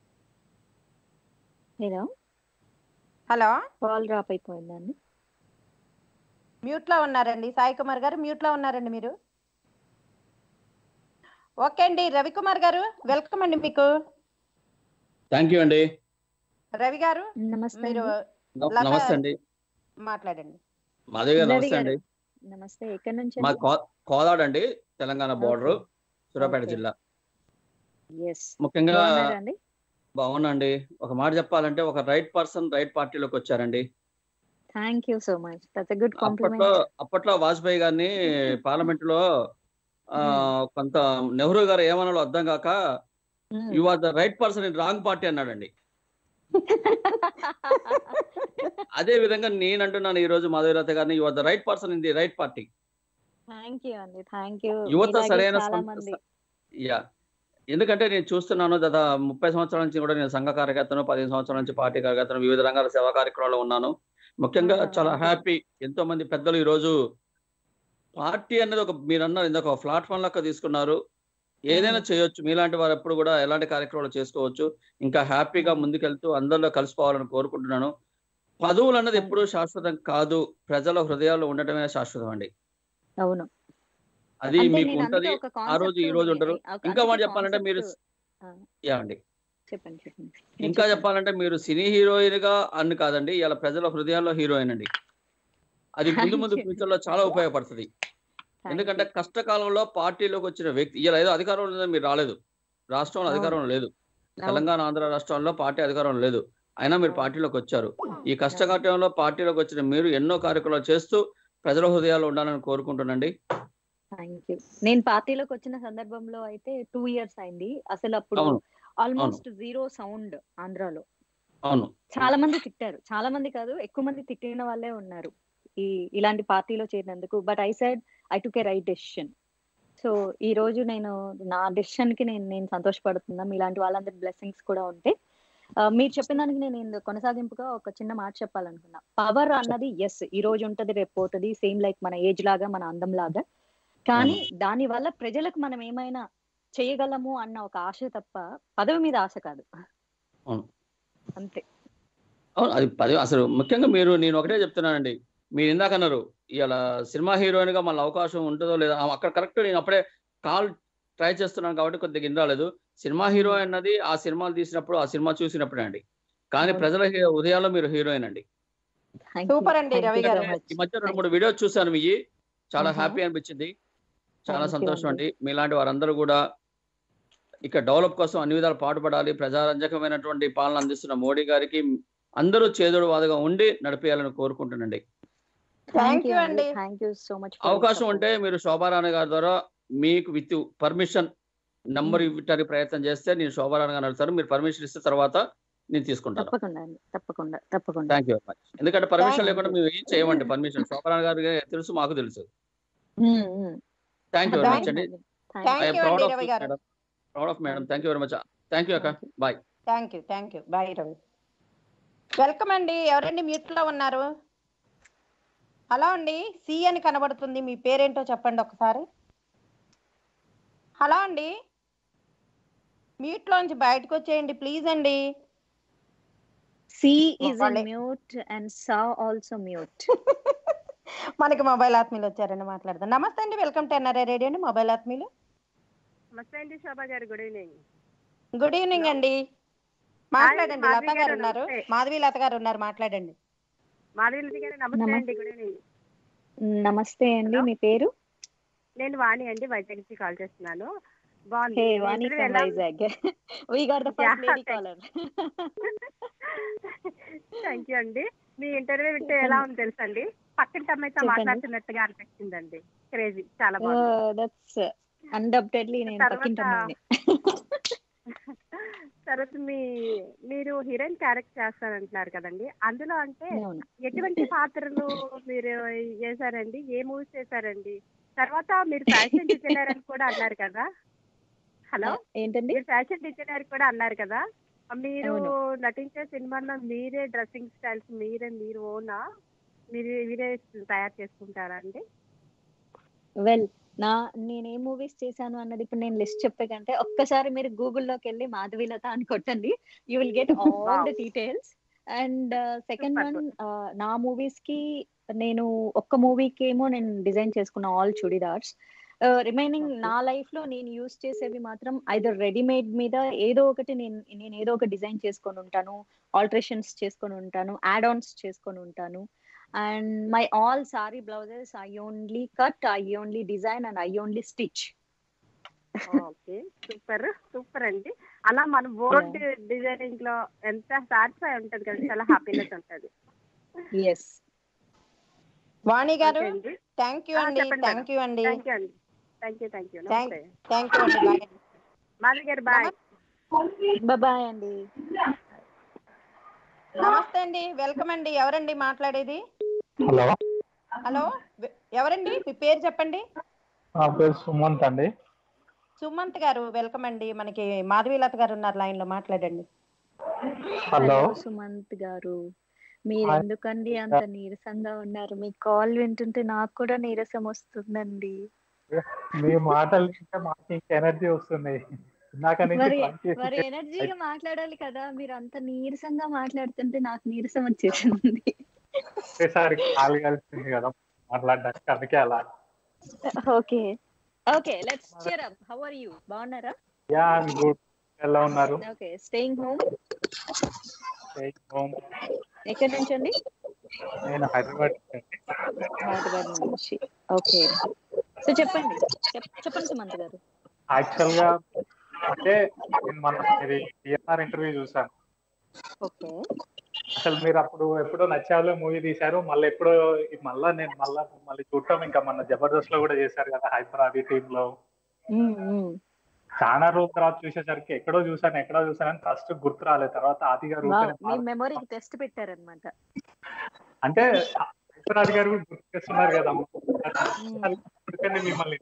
హలో హలో కాల్ డ్రాప్ అయిపోయిందండి మ్యూట్ లో ఉన్నారండి సాయి కుమార్ గారు మ్యూట్ లో ఉన్నారండి మీరు ఓకే అండి రవికుమార్ గారు వెల్కమ్ అండి మీకు థ్యాంక్ యూ అండి రవి గారు నమస్తే మీరు అండి. న- లత- నమస్తే అండి మాట్లాడండి మాధవి గారు రవి నమస్తే గారు. అండి నమస్తే ఎక్కడి నుంచి మా కో- కోదాడ్ అండి Telangana border Okay. Suryapet Okay. జిల్లా ఎస్ ముఖ్యంగా బాగున్నారండి బాగున్నాండి ఒక మాట చెప్పాలంటే ఒక రైట్ పర్సన్ రైట్ పార్టీలోకి వచ్చారండి thank you so much that's a good అప్పట్లో కాంప్లిమెంట్ అప్పట్లో వాజ్పేయి గారిని పార్లమెంట్ లో ఆ, కొంత నెహ్రూ గారు ఏమన్నాలో అర్థం కాక you are the right person in wrong party అన్నాడండి అదే విధంగా నేను అంటున్నాను ఈ రోజు మాధవీలత గారిని you are the right person in the right party thank you అండి థ్యాంక్ యూ యువత సరైన చాలా స్పంద- మంది యా ఎందుకంటే నేను చూస్తున్నాను గత ముప్పై సంవత్సరాల నుంచి కూడా నేను సంఘ కార్యకర్తను పదిహేను సంవత్సరాల నుంచి పార్టీ కార్యకర్తను వివిధ రంగాల సేవా కార్యక్రమాల్లో ఉన్నాను ముఖ్యంగా Ah, చాలా okay. హ్యాపీ ఎంతో మంది పెద్దలు ఈ రోజు పార్టీ అనేది ఒక మీరు అన్నారు ఇందాక ఒక ప్లాట్ఫామ్ లెక్క తీసుకున్నారు ఏదైనా చేయొచ్చు మీలాంటి వారు ఎప్పుడు కూడా ఎలాంటి కార్యక్రమాలు చేసుకోవచ్చు ఇంకా హ్యాపీగా Mm. ముందుకెళ్తూ అందరిలో కలిసిపోవాలని కోరుకుంటున్నాను పదవులు అన్నది ఎప్పుడూ శాశ్వతం కాదు ప్రజల హృదయాల్లో ఉండటమే శాశ్వతం అండి అవును అది అంటే మీకు నేను ఉంటది అందుకే ఒక ఆ రోజు ఈ concept రోజు ఉంటారు ఒక- ఇంకా అందుకే మాట చెప్పాలంటే మీరు concept- ఆ, యా అండి చెప్పండి చెప్పండి ఇంకా చెప్పండి. చెప్పాలంటే మీరు సినీ హీరోయిన్ గా అని కాదండి ఇలా ప్రజల హృదయాల్లో హీరోయిన్ అండి అది ముందు ముందు Thank you. ఫ్యూచర్ లో చాలా ఉపయోగపడుతుంది Thank ఎందుకంటే you. కష్టకాలంలో పార్టీలోకి వచ్చిన వ్యక్తి ఇలా ఏదో అధికారంలో ఉందని మీరు రాలేదు రాష్ట్రంలో అవును. అధికారం లేదు అవును. తెలంగాణ ఆంధ్ర రాష్ట్రాల్లో పార్టీ అధికారం లేదు అయినా మీరు అవును. పార్టీలోకి వచ్చారు ఈ కష్టకాలంలో పార్టీలోకి వచ్చిన మీరు ఎన్నో కార్యక్రమాలు చేస్తూ ప్రజల హృదయాల్లో ఉండాలని కోరుకుంటున్నాండి థ్యాంక్ యూ నేను పార్టీలోకి వచ్చిన సందర్భంలో అయితే టూ ఇయర్స్ అయింది అసలు అప్పుడు అవును. ఆల్మోస్ట్ జీరో సౌండ్ ఆంధ్రాలో అవును చాలా మంది తిట్టారు చాలా మంది కాదు ఎక్కువ మంది తిట్టిన వాళ్ళే ఉన్నారు ఈ ఇలాంటి పార్టీలో చేరినందుకు but I side I took a right decision so ఈ రోజు నేను నా డెసిషన్ కి నేను నేను సంతోషపడుతున్నా ఇలాంటి వాళ్ళందరి బ్లెస్సింగ్స్ కూడా ఉంటే ఆ, మీరు చెప్పిన దానికి నేను ఇందు- కొనసాగింపుగా ఒక చిన్న మాట చెప్పాలనుకున్నా పవర్ అన్నది ఎస్ ఈ రోజు ఉంటది రేపు పోతుంది సేమ్ లైక్ మన ఏజ్ లాగా మన అందం లాగా కానీ దాని వల్ల ప్రజలకు మనం ఏమైనా చేయగలము అన్న ఒక ఆశ తప్ప పదవి మీద ఆశ కాదు అవును. అంతే అవును అది పది అసలు ముఖ్యంగా మీరు నేను ఒకటే చెప్తున్నానండి మీరు ఇందాక అన్నారు ఇలా సినిమా హీరోయిన్ గా మళ్ళీ అవకాశం ఉంటుందో లేదా ఆ, అక్కడ కరెక్ట్ నేను అప్పుడే కాల్ ట్రై చేస్తున్నాను కాబట్టి కొద్దిగా ఇన్ రాలేదు సినిమా హీరో అన్నది ఆ సినిమాలు తీసినప్పుడు ఆ సినిమా చూసినప్పుడే అండి కానీ అవును. ప్రజల హీ- హృదయాల్లో మీరు హీరోయిన్ అండి Thank you. సూపర్ అండి, Thank రవి you గారు. so much. ఈ మధ్య రెండు మూడు వీడియోస్ చూశాను మీ చాలా ఆహా. హ్యాపీ అనిపించింది చాలా Thank you సంతోషం అండి. అండి మీలాంటి వారందరూ కూడా ఇక డెవలప్ కోసం అన్ని విధాలు పాటుపడాలి ప్రజారంజకమైనటువంటి పాలన అందిస్తున్న మోడీ గారికి అందరూ చేదోడు వాదుగా ఉండి నడిపేయాలని కోరుకుంటున్నానండి థ్యాంక్ యూ అండి థ్యాంక్ యూ సో మచ్ అవకాశం ఉంటే మీరు శోభారాణి గారి ద్వారా మీకు విత్ పర్మిషన్ నంబర్ ఇవ్వటానికి ప్రయత్నం చేస్తే నేను శోభారాణి గారు అడుగుతాను మీరు పర్మిషన్ ఇస్తే తర్వాత నేను తీసుకుంటాను తప్పకుండా అండి తప్పకుండా తప్పకుండా థ్యాంక్ యూ వెరీ మచ్ ఎందుకంటే పర్మిషన్ Thank లేకుండా మేము ఏం చేయమండి పర్మిషన్ శోభారాణి గారికి తెలుసు మాకు తెలుసు um, um. Thank you very Thank much అండి Thank Thank you. I'm you proud అండి, ఆఫ్ రవి గారు. Madam proud of madam thank you very much thank you అక్క Thank you. Bye thank you thank you bye Ravi welcome అండి ఎవరండి mute లో ఉన్నారు hello అండి C అని కనబడుతుంది మీ పేరేంటో చెప్పండి ఒకసారి హలో అండి మ్యూట్ లోంచి బయటకు వచ్చేయండి ప్లీజ్ అండి C is in వాళ్ళే- mute and Sa also mute. మనకి మొబైల్ ఆత్మీయులు వచ్చారండి మాట్లాడదాం నమస్తే అండి వెల్కమ్ టు ఎన్ఆర్ఐ రేడియో అండి మొబైల్ ఆత్మీయులు నమస్తే అండి శోభా గారు గుడ్ ఈవినింగ్ గుడ్ ఈవినింగ్ అండి మాట్లాడండి మాధవి లత గారు గారు ఉన్నారు నమస్తే. మాధవి లత గారు ఉన్నారు మాట్లాడండి మాధవి గారు నమస్తే నమస్తే. అండి గుడ్ ఈవినింగ్ నమస్తే అండి Hello. మీ పేరు నేను వాణి అండి వైజాగ్ నుంచి కాల్ చేస్తున్నాను బాగుంది హే మీ వాణి ఇద్దరు ఫ్రమ్ ఎలా- Vizag we got the first Yeah, lady thank- caller thank you అండి మీ ఇంటర్వ్యూ వింటే ఎలా ఉంది తెలుసండి పక్కన అమ్మాయితో చెప్పండి. మాట్లాడుతున్నట్టుగా అనిపించిందండి క్రేజీ చాలా బాగుంది దట్స్ అన్డౌటెడ్లీ నేను తర్వాత- పక్కింటమ్మాయిని తర్వాత మీ మీరు హీరోయిన్ క్యారెక్టర్ చేస్తారంటున్నారు కదండి అందులో అంటే అవును ఎటువంటి పాత్రలు మీరు చేశారండి ఏ మూవీస్ చేశారండి తర్వాత మీరు ఫ్యాషన్ డిజైనర్ అని కూడా అన్నారు కదా హలో ఏంటండి మీరు ఫ్యాషన్ డిజైనర్ కూడా అన్నారు కదా మీరు అవును. నటించే సినిమాలో మీరే డ్రెస్సింగ్ స్టైల్స్ మీరే మీరు ఓనా మీరు మీరే తయారు చేసుకుంటారా అండి వెల్ నా నేను ఏ మూవీస్ చేశాను అన్నది ఇప్పుడు నేను లిస్ట్ చెప్పే కంటే ఒక్కసారి మీరు గూగుల్లోకి వెళ్ళి మాధవీలత అని కొట్టండి you will get all the Wow. Details and second Super, one నా మూవీస్ కి నేను ఒక్క మూవీకి ఏమో నేను డిజైన్ చేసుకున్న ఆల్ చుడిదార్స్ రిమైనింగ్ Okay. నా లైఫ్ లో నేను యూస్ చేసేవి మాత్రం ఐదర్ రెడీమేడ్ మీద ఏదో ఒకటి నేను నేను ఏదో ఒక డిజైన్ చేసుకొని ఉంటాను ఆల్టరేషన్స్ చేసుకొని ఉంటాను యాడ్ ఆన్స్ చేసుకొని ఉంటాను and my all sari blouses I only cut I only design and I only stitch okay super super అండి అలా మన బోర్డ్ డిజైనింగ్ లో ఎంత సాటిస్ఫై ఉంటది కదా చాలా హ్యాపీనెస్ ఉంటది ఎస్ వాణి గారు ఓకే అండి థ్యాంక్ యూ ఆ, అండి చెప్పండి థ్యాంక్ యూ అండి థ్యాంక్ యూ అండి thank you thank you thank నమస్తే థ్యాంక్ యూ అండి బాయ్ మాధవి గారు బాయ్ బాయ్ అండి నమస్తే అండి వెల్కమ్ అండి ఎవరండి మాట్లాడేది హలో హలో వె- ఎవరండి మీ పేరు చెప్పండి నా పేరు సుమంత్ అండి సుమంత్ గారు వెల్కమ్ అండి మనకి మాధవీలత గారు ఉన్నారు లైన్ లో మాట్లాడండి హలో సుమంత్ గారు మీరు ఎందుకండి అంత నీరసంగా ఉన్నారు మీ కాల్ వింటుంటే నాకు కూడా నీరసం వస్తుందండి మీ మాటలు వింటే మాకు ఇంకా ఎనర్జీ వస్తుంది ఇందాక నుంచి మరి పని చేసి మరి ఎనర్జీగా మాట్లాడాలి కదా మీరు అంత నీరసంగా మాట్లాడుతుంటే నాకు నీరసం వచ్చేసింది ఒకేసారి కాలు కలిసింది కదా మాట్లాడడానికి అందుకే అలా okay okay let's cheer up how are you బాగున్నారా యా గుడ్ ఎలా ఉన్నారు okay staying home Staying home. ఎక్కడి నుంచి అండి నేను హైదరాబాద్ నుంచి. హైదరాబాద్ నుంచి ఓకే సో చెప్పండి చెప్- చెప్పండి సుమంత్ గారు యాక్చువల్ గా అంటే నేను మన ఇది టిఎన్ఆర్ ఇంటర్వ్యూ చూసాను ఓకే అసలు మీరు అప్పుడు ఎప్పుడో నచ్చాలో మూవీ తీశారు మళ్ళీ ఎప్పుడో మళ్ళా నేను మళ్ళా మళ్ళీ చూడటం ఇంకా మన జబర్దస్త్ లో కూడా చేశారు కదా హైపర్ ఆది టీమ్ లో చాలా రోజుల తర్వాత చూసేసరికి ఎక్కడో చూసాను ఎక్కడో చూసాను ఫస్ట్ గుర్తు రాలేదు తర్వాత ఆది గారు ఊరికే మీ బాగా- మెమొరీకి టెస్ట్ పెట్టారనమాట అంటే హైపర్ ఆది గారు గుర్తు చేస్తున్నారు కదా అందుకని మిమ్మల్ని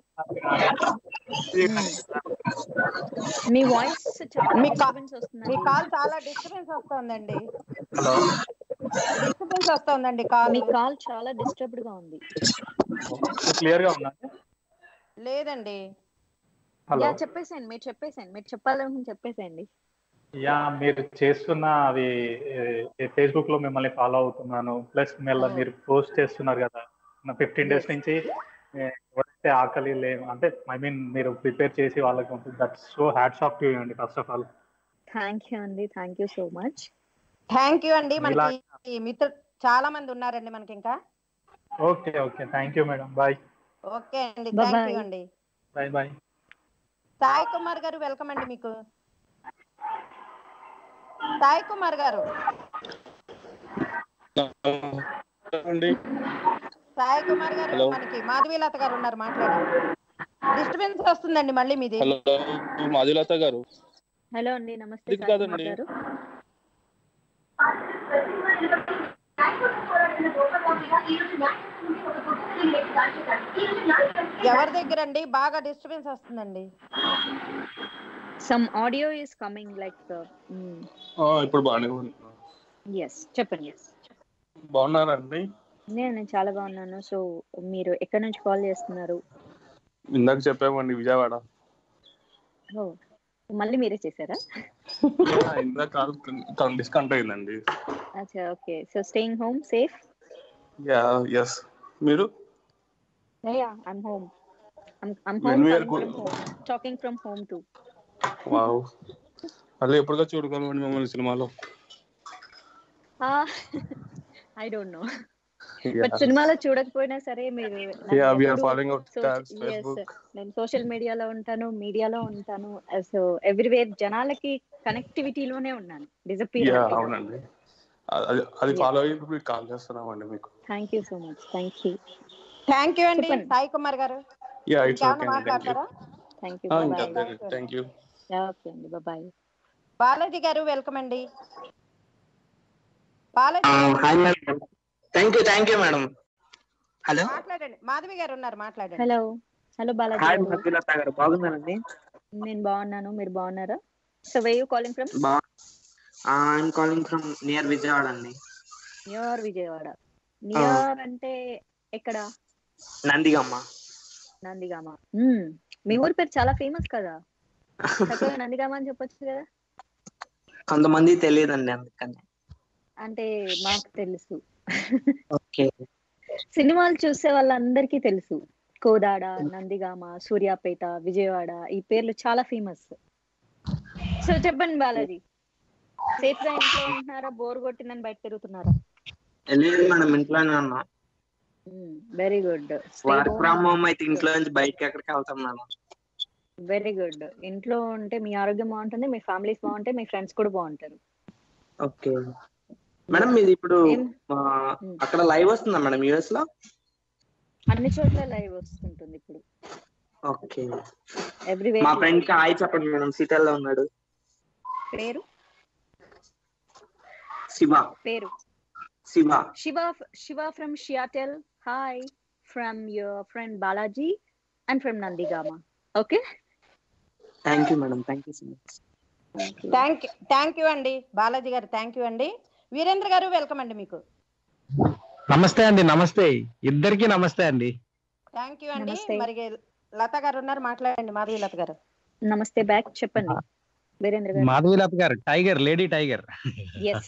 మీ వాయిస్ చాలా మీ కా- disturbance మీ వస్తుందండి కాల్ చాలా డిస్టర్బెన్స్ వస్తుందండి హలో డిస్టర్బెన్స్ వస్తుందండి కాల్ మీ కాల్ చాలా డిస్టర్బ్డ్ గా ఉంది క్లియర్ గా ఉన్నా లేదండి హలో యా చెప్పేసేయండి మీరు చెప్పేసేయండి మీరు చెప్పాలనుకుని చెప్పేసేయండి యా మీరు చేస్తున్న అవి ఫేస్బుక్ లో మిమ్మల్ని ఫాలో అవుతున్నాను ప్లస్ మళ్ళీ మీరు పోస్ట్ చేస్తున్నారు కదా ఫిఫ్టీన్ డేస్ నుంచి ఏ, ఎవరైతే ఆకలి లేవు అంటే ఐ మీన్ మీరు ప్రిపేర్ చేసి వాళ్ళకి that so hats off to అండి first of all thank you అండి thank you so much thank you అండి మనకి ఇలా- ఈ మిత్రులు చాలా మంది ఉన్నారండి మనకి ఇంకా okay okay thank you madam bye okay అండి Bye థ్యాంక్ యూ bye. అండి బాయ్ బాయ్ సాయి కుమార్ గారు వెల్కమ్ అండి మీకు సాయి కుమార్ గారు అండి సాయి కుమార్ గారు Hello. మనకి మాధవీలత గారు ఉన్నారు మాట్లాడండి డిస్టర్బెన్స్ వస్తుందండి మళ్ళీ మీది హలో మాధులత గారు హలో అండి నమస్తే ఇది సాయి కుమార్ కాదండి. గారు ఎవరి దగ్గర అండి బాగా డిస్టర్బెన్స్ వస్తుందండి some audio is coming like ఆ, ఇప్పుడు బాగానే ఉంది ఎస్ చెప్పండి బాగున్నారండి నేను చాలా బాగున్నాను సో మీరు ఎక్కడి నుంచి కాల్ చేస్తున్నారు ఇందాక చెప్పామండి విజయవాడ ఓ మళ్ళీ మీరే చేశారా ఆ, ఇందాక కాల్ డిస్కౌంట్ అయిందండి అచ్చా okay so staying home safe yeah yes మీరు yeah I'm home I'm When home we are go- talking from home to wow మళ్ళీ ఎప్పుడుగా చూడగలమండి మమ్మల్ని సినిమాలో ఐ డోంట్ నో బట్ సినిమాలో చూడకపోయినా సరే మీరు నన్ను యా వీఆర్ ఎప్పుడూ following out So- tags yes, Facebook నేను సోషల్ మీడియాలో ఉంటాను మీడియాలో ఉంటాను సో ఎవ్రీవేర్ జనాలకి కనెక్టివిటీలోనే ఉన్నాను యా డిజపియర్ అవునండి అది అది ఫాలో అయ్యి ఇప్పుడు కాల్ చేస్తున్నామండి మీకు thank you so much thank you thank you అండి చెప్పండి. సాయి కుమార్ గారు యా ఇట్స్ ఓకే ఇంకేమైనా అండి థ్యాంక్ యూ మాట్లాడతారా థ్యాంక్ యూ ఇంకా బాయ్ థ్యాంక్ యూ ఓకే అండి బాయ్ బాలాజీ గారు వెల్కమ్ అండి Balaji hi madam thank you thank you madam hello మాట్లాడండి మాధవి గారు ఉన్నారు మాట్లాడండి హలో హలో బాలాజీ హాయ్ గారు. మధులత గారు బాగున్నారండి నేను బాగున్నాను మీరు బాగున్నారా so where you calling from బా I'm calling from near Vijayawada అండి నియర్ విజయవాడ నియర్ అంటే ఎక్కడ నందిగమ్మ నందిగామ మ్మ్. మీ ఊరి పేరు చాలా ఫేమస్ కదా చక్కగా నందిగామ అని చెప్పొచ్చు కదా కొంతమంది తెలియదండి అందుకని అంటే మాకు తెలుసు ఓకే సినిమాలు చూసే వాళ్ళందరికీ తెలుసు కోదాడ నందిగామ సూర్యాపేట విజయవాడ ఈ పేర్లు చాలా ఫేమస్ సో చెప్పండి బాలాజీ సేఫ్ గా ఇంట్లో ఉంటున్నారా బోర్ కొట్టిందని బయట తిరుగుతున్నారా లేదు మేడం ఇంట్లోనే ఉన్నా very good work from home అయితే ఇంట్లో నుంచి బయటకి ఎక్కడికి వెళ్తాం మేడం వెరీ గుడ్ ఇంట్లో ఉంటే మీ ఆరోగ్యం బాగుంటుంది మీ ఫ్యామిలీస్ బాగుంటాయి మీ ఫ్రెండ్స్ కూడా బాగుంటారు ఓకే మేడం ఇది ఇప్పుడు ఏం? ఆ, అక్కడ లైవ్ వస్తుందా మేడం యుఎస్ లో అన్ని చోట్ల లైవ్ వస్తుంటుంది ఇప్పుడు ఓకే ఎవ్రీవేర్ మా ఫ్రెండ్ కి హాయ్ చెప్పండి మేడం సీతల్లో ఉన్నాడు పేరు శివ పేరు Shiva Shiva Shiva from Seattle hi from your friend Balaji and from Nandigama okay thank you madam thank you so much thank thank you అండి బాలాజీ గారు థ్యాంక్ యూ అండి వీరేంద్ర గారు వెల్కమ్ అండి మీకు నమస్తే అండి నమస్తే ఇద్దరికి నమస్తే అండి థ్యాంక్ యూ అండి నమస్తే. మరి లత గారు ఉన్నారు మాట్లాడండి మాధవి లత గారు నమస్తే బ్యాక్ చెప్పండి వీరేంద్ర గారు మాధవీలత గారు tiger lady tiger yes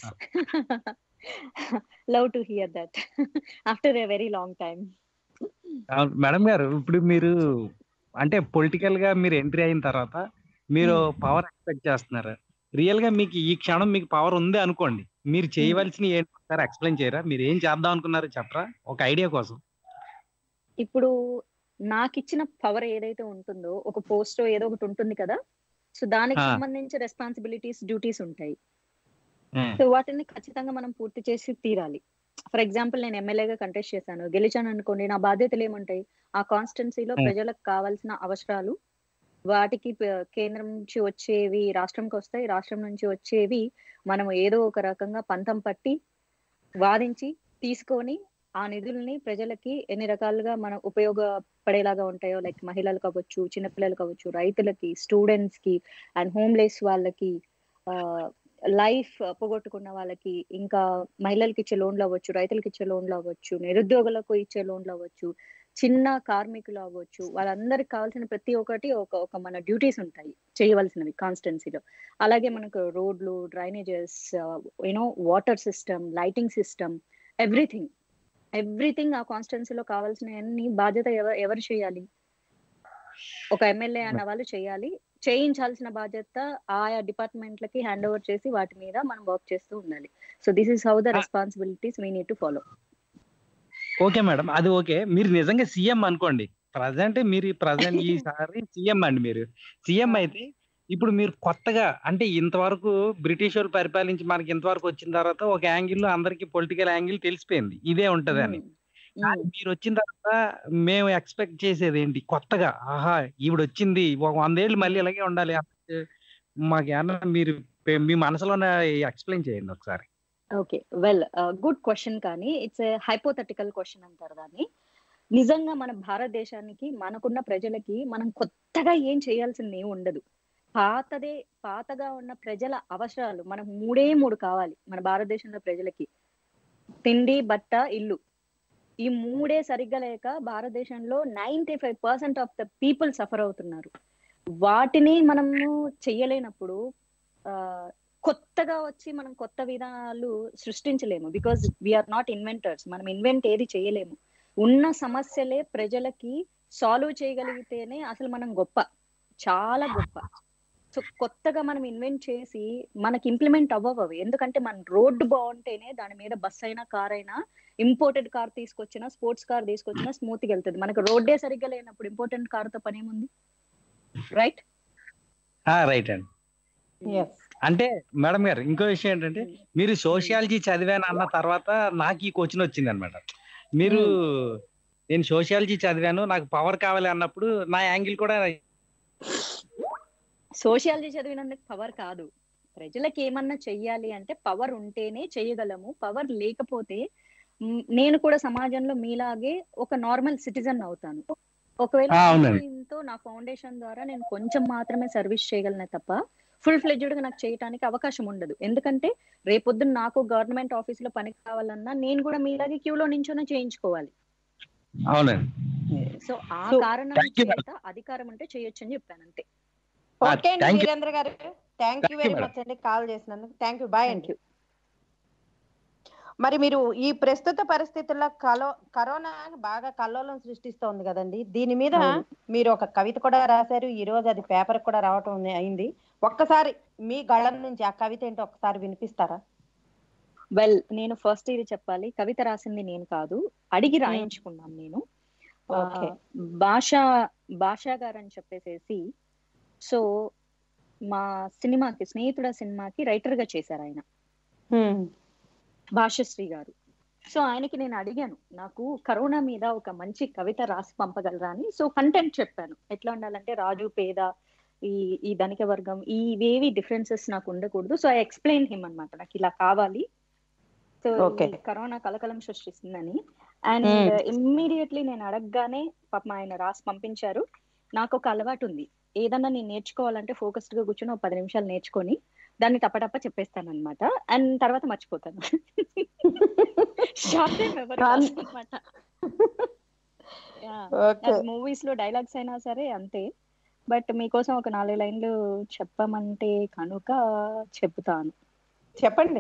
love to hear that after a very long time madam గారు ఇప్పుడు మీరు అంటే పొలిటికల్ గా మీరు ఎంట్రీ అయిన తర్వాత మీరు పవర్ ఎక్స్పెక్ట్ చేస్తున్నారు రియల్ గా మీకు ఈ క్షణం మీకు పవర్ ఉంది అనుకోండి మీరు చేయవలసిన ఏంటి ఒకసారి ఎక్స్ప్లెయిన్ చేయరా మీరు ఏం చేద్దాం అనుకున్నారో చెప్పరా ఒక ఐడియా కోసం ఇప్పుడు నాకు ఇచ్చిన పవర్ ఏదైతే ఉంటుందో ఒక పోస్ట్ ఏదో ఒకటి ఉంటుంది కదా సో దానికి ఆ. సంబంధించి రెస్పాన్సిబిలిటీస్ డ్యూటీస్ ఉంటాయి సో వాటిని ఖచ్చితంగా మనం పూర్తి చేసి తీరాలి ఫర్ ఎగ్జాంపుల్ నేను ఎమ్మెల్యేగా కంటెస్ట్ చేశాను గెలిచాను అనుకోండి నా బాధ్యతలు ఏముంటాయి ఆ కాన్స్టిట్యున్సీలో Hmm. ప్రజలకు కావాల్సిన అవసరాలు వాటికి ప- కేంద్రం నుంచి వచ్చేవి రాష్ట్రంకి వస్తాయి రాష్ట్రం నుంచి వచ్చేవి మనం ఏదో ఒక రకంగా పంతం పట్టి వాదించి తీసుకొని ఆ నిధుల్ని ప్రజలకి ఎన్ని రకాలుగా మనం ఉపయోగపడేలాగా ఉంటాయో లైక్ మహిళలు కావచ్చు చిన్నపిల్లలు కావచ్చు రైతులకి స్టూడెంట్స్ కి అండ్ హోమ్లెస్ వాళ్ళకి లైఫ్ పోగొట్టుకున్న వాళ్ళకి ఇంకా మహిళలకి ఇచ్చే లోన్లు అవ్వచ్చు రైతులకి ఇచ్చే లోన్లు అవ్వచ్చు నిరుద్యోగులకు ఇచ్చే లోన్లు అవ్వచ్చు చిన్న కార్మికులు అవ్వచ్చు వాళ్ళందరికి కావాల్సిన ప్రతి ఒక్కటి ఒక ఒక మన డ్యూటీస్ ఉంటాయి చేయవలసినవి కాన్స్టెన్సీలో అలాగే మనకు రోడ్లు drainages you know water system lighting system everything everything ఆ కాన్స్టెన్సీలో కావాల్సిన అన్ని బాధ్యత ఎవరు ఎవరు చేయాలి ఒక ఎమ్మెల్యే అన్న వాళ్ళు చేయాలి చేయించాల్సిన బాధ్యత ఆయా డిపార్ట్మెంట్లకి హ్యాండ్ ఓవర్ చేసి వాటి మీద మనం వర్క్ చేస్తూ ఉండాలి so this is how the responsibilities we need to follow okay madam అది ఓకే మీరు నిజంగా సీఎం అనుకోండి ప్రజెంట్ మీరు ప్రజెంట్ ఈసారి సీఎం అండి మీరు సీఎం అయితే ఇప్పుడు మీరు కొత్తగా అంటే ఇంతవరకు బ్రిటిష్ వాళ్ళు పరిపాలించి మనకి ఇంతవరకు వచ్చిన తర్వాత ఒక యాంగిల్ లో అందరికి పొలిటికల్ యాంగిల్ తెలిసిపోయింది ఇదే ఉంటది అని కానీ మీరు వచ్చిన తర్వాత మేము ఎక్స్పెక్ట్ చేసేది ఏంటి కొత్తగా ఆహా ఈవిడ వచ్చింది ఒక వందేళ్ళు మళ్ళీ ఇలాగే ఉండాలి అంటే మాకు ఏమన్నా మీరు మీ మనసులో ఎక్స్ప్లెయిన్ చేయండి ఒకసారి ఓకే వెల్ గుడ్ క్వశ్చన్ కానీ ఇట్స్ హైపోథెటికల్ క్వశ్చన్ అంటారు దాన్ని నిజంగా మన భారతదేశానికి మనకున్న ప్రజలకి మనం కొత్తగా ఏం చేయాల్సింది ఏమి ఉండదు పాతదే పాతగా ఉన్న ప్రజల అవసరాలు మనకు మూడే మూడు కావాలి మన భారతదేశంలో ప్రజలకి తిండి బట్ట ఇల్లు ఈ మూడే సరిగ్గా లేక భారతదేశంలో ninety five percent of the people suffer అవుతున్నారు వాటిని మనము చెయ్యలేనప్పుడు ఆ, కొత్తగా వచ్చి మనం కొత్త విధానాలు సృష్టించలేము బికాజ్ వీఆర్ నాట్ ఇన్వెంటర్స్ మనం ఇన్వెంట్ ఏది చేయలేము ఉన్న సమస్యలే ప్రజలకి సాల్వ్ చేయగలిగితేనే అసలు మనం గొప్ప చాలా గొప్ప సో కొత్తగా మనం ఇన్వెంట్ చేసి మనకి ఇంప్లిమెంట్ అవ్వవు అవి ఎందుకంటే మన రోడ్డు బాగుంటేనే దాని మీద బస్ అయినా కార్ అయినా ఇంపోర్టెడ్ కార్ తీసుకొచ్చినా స్పోర్ట్స్ కార్ తీసుకొచ్చినా స్మూత్ గా వెళ్తుంది మనకు రోడ్డే సరిగ్గా లేనప్పుడు ఇంపార్టెంట్ కార్ తో పని ఏముంది రైట్ రైట్ అండి అంటే మేడం గారు ఇంకో విషయం ఏంటంటే మీరు సోషియాలజీ చదివాను అన్న తర్వాత నాకు ఈ క్వశ్చన్ వచ్చింది అనమాట మీరు నేను సోషియాలజీ చదివాను నాకు పవర్ కావాలి అన్నప్పుడు నా యాంగిల్ కూడా సోషియాలజీ చదివినందుకు పవర్ కాదు ప్రజలకు ఏమన్నా చెయ్యాలి అంటే పవర్ ఉంటేనే చేయగలము పవర్ లేకపోతే మ్, నేను కూడా సమాజంలో మీలాగే ఒక నార్మల్ సిటిజన్ అవుతాను ఒకవేళ ఆ, అవునండి. దీంతో నా ఫౌండేషన్ ద్వారా నేను కొంచెం మాత్రమే సర్వీస్ చేయగలను తప్ప ఫుల్ ఫ్లెడ్జ్డ్ గా నాకు చేయడానికి అవకాశం ఉండదు ఎందుకంటే రేపొద్దున నాకు గవర్నమెంట్ ఆఫీస్ లో పని కావాలన్నా నేను కూడా మీలాగే క్యూలో నించొని చేయించుకోవాలి అవునండి సో ఆ So, కారణం thank you, madam. చేత అధికారం అంటే చేయొచ్చు అని చెప్పాను అంతే ఓకే అండి thank you. వీరేంద్ర గారు thank you Thank you, very madam. Much అండి కాల్ చేసినందుకు థ్యాంక్ యూ బాయ్ అండి మరి మీరు ఈ ప్రస్తుత పరిస్థితుల్లో కలో కరోనా బాగా కల్లోలం సృష్టిస్తోంది కదండి దీని మీద అవును. మీరు ఒక కవిత కూడా రాశారు ఈ రోజు అది పేపర్ కూడా రావటం ఉంది- అయింది ఒక్కసారి మీ గళం నుంచి ఆ కవిత ఏంటో ఒకసారి వినిపిస్తారా వెల్ నేను ఫస్ట్ ఇది చెప్పాలి కవిత రాసింది నేను కాదు అడిగి రాయించుకున్నాను నేను ఆ, Okay. భాష భాషా గారు అని చెప్పేసేసి సో మా సినిమాకి స్నేహితుడ సినిమాకి రైటర్ గా చేశారు ఆయన భాషశ్రీ గారు సో ఆయనకి నేను అడిగాను నాకు కరోనా మీద ఒక మంచి కవిత రాసి పంపగలరా అని సో కంటెంట్ చెప్పాను ఎట్లా ఉండాలంటే రాజు పేద ఈ ఈ ధనిక వర్గం ఈ ఇవేవి డిఫరెన్సెస్ నాకు ఉండకూడదు సో ఐ ఎక్స్ప్లెయిన్ హిమ్ అన్నమాట నాకు ఇలా కావాలి సో Okay. కరోనా కలకలం సృష్టిస్తుందని అండ్ Hmm. ఇమ్మీడియట్లీ నేను అడగగానే పాపం ఆయన రాసి పంపించారు నాకు ఒక అలవాటు ఉంది ఏదన్నా నేను నేర్చుకోవాలంటే ఫోకస్డ్ గా కూర్చొని ఒక పది నిమిషాలు నేర్చుకొని దాన్ని టపటప్ప చెప్పేస్తాను అనమాట అండ్ తర్వాత మర్చిపోతాను షార్ట్ మెమరీ అనమాట ఓకే మూవీస్ లో డైలాగ్స్ అయినా సరే అంతే బట్ మీకోసం ఒక నాలుగు లైన్లు చెప్పమంటే కనుక చెప్తాను చెప్పండి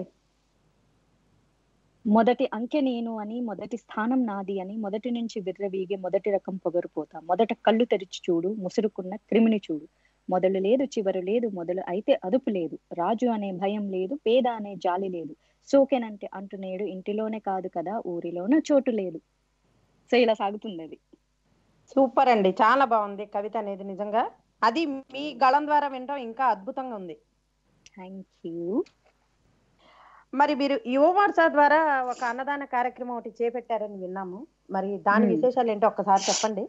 మొదటి అంకె నేను అని మొదటి స్థానం నాది అని మొదటి నుంచి విర్రవీగే మొదటి రకం పొగరుపోతా మొదట కళ్ళు తెరిచి చూడు ముసురుకున్న క్రిమిని చూడు మొదలు లేదు చివరు లేదు మొదలు అయితే అదుపు లేదు రాజు అనే భయం లేదు పేద అనే జాలి లేదు సోకెనంటే అంటునేడు ఇంటిలోనే కాదు కదా ఊరిలోనే చోటు లేదు సో ఇలా సాగుతుంది అది సూపర్ అండి చాలా బాగుంది కవిత అనేది నిజంగా అది మీ గళం ద్వారా వినడం ఇంకా అద్భుతంగా ఉంది థ్యాంక్ యూ మరి మీరు యువవార్స ద్వారా ఒక అన్నదాన కార్యక్రమం ఒకటి చేపట్టారని విన్నాము మరి దాని Hmm. విశేషాలు ఏంటో ఒక్కసారి చెప్పండి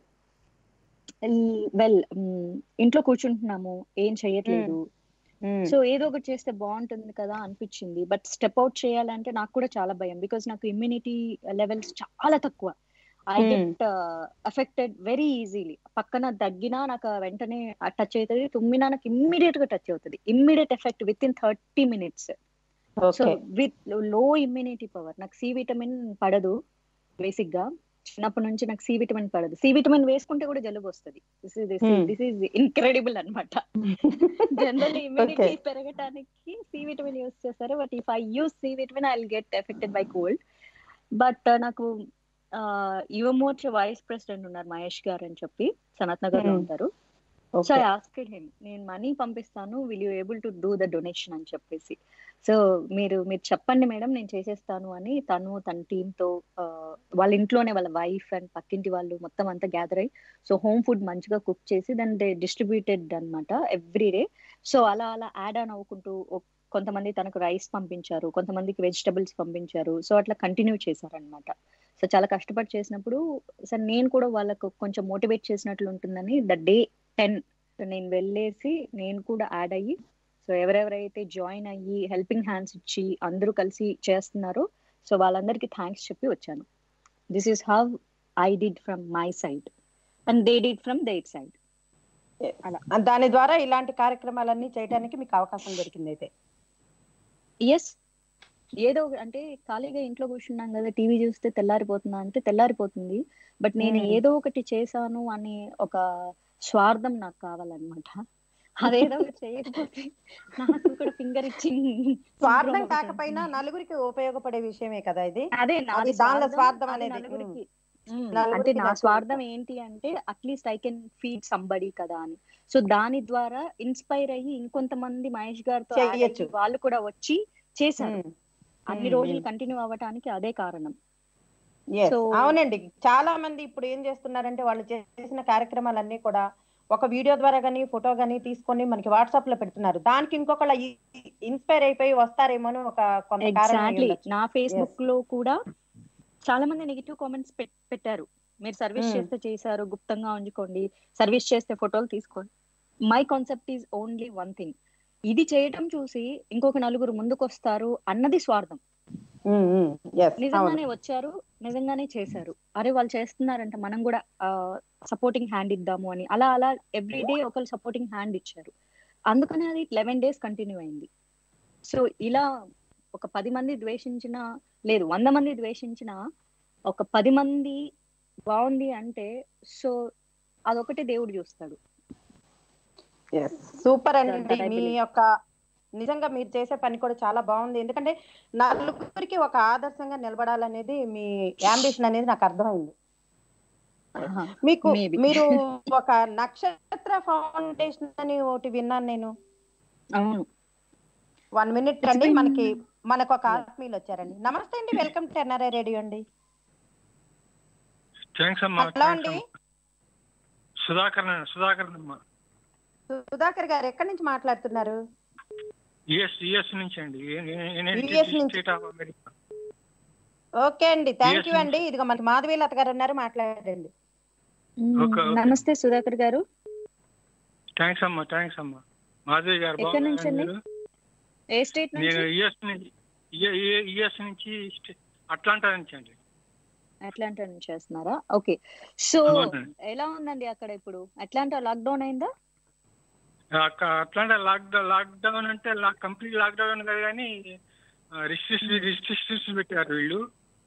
వెల్ ఇంట్లో కూర్చుంటున్నాము ఏం చెయ్యట్లేదు సో ఏదో ఒకటి చేస్తే బాగుంటుంది కదా అనిపించింది బట్ స్టెప్ అవుట్ చేయాలంటే నాకు కూడా చాలా భయం బికాస్ నాకు ఇమ్యూనిటీ లెవెల్స్ చాలా తక్కువ I Hmm. Get affected very easily పక్కన దగ్గినా నాకు వెంటనే టచ్ అవుతుంది తుమ్మినా నాకు ఇమ్మీడియట్ గా టచ్ అవుతుంది immediate effect within thirty minutes so okay with లో ఇమ్యూనిటీ పవర్ నాకు సి విటమిన్ పడదు బేసిక్ గా చిన్నప్పటి నుంచి నాకు సి విటమిన్ పడదు సి విటమిన్ వేసుకుంటే కూడా జలుబు వస్తుంది this is this Hmm. This is incredible అనమాట జనరల్ ఇమ్యూనిటీ Okay. పెరగటానికి సి విటమిన్ యూస్ చేస్తారు but if I use C vitamin I get affected by cold but నాకు యువమోర్చ వైస్ ప్రెసిడెంట్ ఉన్నారు మహేష్ గారు అని చెప్పి సనత్ నగర్ లో Hmm. ఉంటారు so okay I asked him నేను మనీ పంపిస్తాను will you able to do the donation అని చెప్పేసి సో మీరు మీరు చెప్పండి మేడం నేను చేసేస్తాను అని తను తన టీమ్ తో ఆ, వాళ్ళ ఇంట్లోనే వాళ్ళ వైఫ్ అండ్ పక్కింటి వాళ్ళు మొత్తం అంతా గ్యాదర్ అయ్యి సో హోమ్ ఫుడ్ మంచిగా కుక్ చేసి దాన్ని దే డిస్ట్రిబ్యూటెడ్ అనమాట ఎవ్రీ డే సో అలా అలా యాడ్ ఆన్ అవ్వుకుంటూ ఒక్- కొంతమంది తనకు రైస్ పంపించారు కొంతమందికి వెజిటబుల్స్ పంపించారు సో అట్లా కంటిన్యూ చేశారనమాట సో చాలా కష్టపడి చేసినప్పుడు సార్ నేను కూడా వాళ్ళకు కొంచెం మోటివేట్ చేసినట్లు ఉంటుందని ద డే టెన్ నేను వెళ్ళేసి నేను కూడా యాడ్ అయ్యి సో ఎవరెవరైతే జాయిన్ అయ్యి హెల్పింగ్ హ్యాండ్స్ ఇచ్చి అందరూ కలిసి చేస్తున్నారో సో వాళ్ళందరికీ థ్యాంక్స్ చెప్పి వచ్చాను this is how I did from my side and they did from their side దాని ద్వారా ఇలాంటి కార్యక్రమాలన్నీ చేయడానికి మీకు అవకాశం దొరికింది అయితే ఎస్ ఏదో ఒక- అంటే ఖాళీగా ఇంట్లో కూర్చున్నాం కదా టీవీ చూస్తే తెల్లారిపోతుందా అంటే తెల్లారిపోతుంది బట్ నేను Hmm. ఏదో ఒకటి చేశాను అనే ఒక స్వార్థం నాకు కావాలన్నమాట అదేదో ఒకటి చేయకపోతే నాకు కూడా ఫింగర్ ఇచ్చింగ్ స్వార్థం కాకపోయినా నలుగురికి ఉపయోగపడే విషయమే కదా ఇది అదే అది నాది దానిలో స్వార్థం అది అనేది నలుగురికి ఉమ్. ఉమ్, నలుగురికి అంటే నా నచ్చేది. స్వార్థం ఏంటి అంటే at least I can feed somebody కదా అని సో దాని ద్వారా ఇన్స్పైర్ అయ్యి ఇంకొంతమంది మహేష్ గారితో add అయ్యి చెయ్యొచ్చు. వాళ్ళు కూడా వచ్చి చేశారు ఉమ్. అన్ని ఉమ్, రోజులు ఉమ్. కంటిన్యూ అవ్వటానికి అదే కారణం Yes. So- అవునండి చాలా మంది ఇప్పుడు ఏం చేస్తున్నారంటే వాళ్ళు చేసిన కార్యక్రమాలన్నీ కూడా ఒక వీడియో ద్వారా గానీ ఫోటో గానీ తీసుకొని మనకి వాట్సాప్ లో పెడుతున్నారు దానికి ఇంకొకళ్ళ ఇన్స్పైర్ అయిపోయి వస్తారేమో అని ఒక కొంత కారణం అయి ఎగ్జాక్ట్లీ ఉండొచ్చు. నా ఫేస్బుక్ లో కూడా చాలా మంది నెగిటివ్ కామెంట్స్ పెట్టారు మీరు సర్వీస్ Hmm. చేస్తే చేశారు గుప్తంగా ఉంచుకోండి సర్వీస్ చేస్తే ఫోటోలు తీసుకోండి my concept is only one thing ఇది చేయటం చూసి ఇంకొక నలుగురు ముందుకు వస్తారు అన్నది స్వార్థం ఉమ్, ఉమ్. Yes, నిజంగానే అవును. వచ్చారు నిజంగానే చేశారు అరే వాళ్ళు చేస్తున్నారంటే మనం కూడా సపోర్టింగ్ హ్యాండ్ ఇద్దాము అని అలా అలా ఎవ్రీ డే ఒకరు సపోర్టింగ్ హ్యాండ్ ఇచ్చారు అందుకనే అది లెవెన్ డేస్ కంటిన్యూ అయింది సో ఇలా ఒక పది మంది ద్వేషించిన లేదు వంద మంది ద్వేషించిన ఒక పది మంది బాగుంది అంటే సో అదొకటి దేవుడు చూస్తాడు Yes. సూపర్ అండి That I మీ believe. యొక్క నిజంగా మీరు చేసే పని కూడా చాలా బాగుంది ఎందుకంటే నలుగురికి ఒక ఆదర్శంగా నిలబడాలనేది మీ యాంబిషన్ అనేది నాకు అర్థమైంది ఆహా. మీకు Maybe. మీరు ఒక నక్షత్ర ఫౌండేషన్ అని ఒకటి విన్నాను నేను అవును వన్ మినిట్ It's అండి been- మనకి మనకు ఒక ఆత్మీయులు వచ్చారండి నమస్తే అండి వెల్కమ్ టు ఎన్ఆర్ఐ రేడియో అండి థ్యాంక్స్ అమ్మా హలో థ్యాంక్స్ అండి అమ్మా సుధాకర్ సుధాకర్ అమ్మా సుధాకర్ గారు ఎక్కడి నుంచి మాట్లాడుతున్నారు యుఎస్ యుఎస్ నుంచి అండి US నుంచి. స్టేట్ ఆఫ్ అమెరికా ఓకే అండి థ్యాంక్ యూ Yes, అండి ఇదిగో మనకి మాధవీలత గారు ఉన్నారు మాట్లాడండి మ్మ్. ఒక- నమస్తే సుధాకర్ గారు థ్యాంక్స్ అమ్మా థ్యాంక్స్ అమ్మా మాధవి గారు ఎక్కడి నుంచి బాగున్నారా అండి? మీరు? ఏ స్టేట్ నుంచి నేను యుఎస్ నుంచి యుఎస్ నుంచి స్టే- అట్లాంటా నుంచి అండి అట్లాంటా నుంచి చేస్తున్నారా ఓకే సో అవునండి. ఎలా ఉందండి అక్కడ ఇప్పుడు అట్లాంటా లాక్డౌన్ అయిందా అక్క- అట్లాంటా లాక్డౌన్ లాక్డౌన్ అంటే కంప్లీట్ లాక్డౌన్ కాదు కానీ రిస్ట్రిక్షన్ రిస్ట్రిక్షన్స్ పెట్టారు వీళ్ళు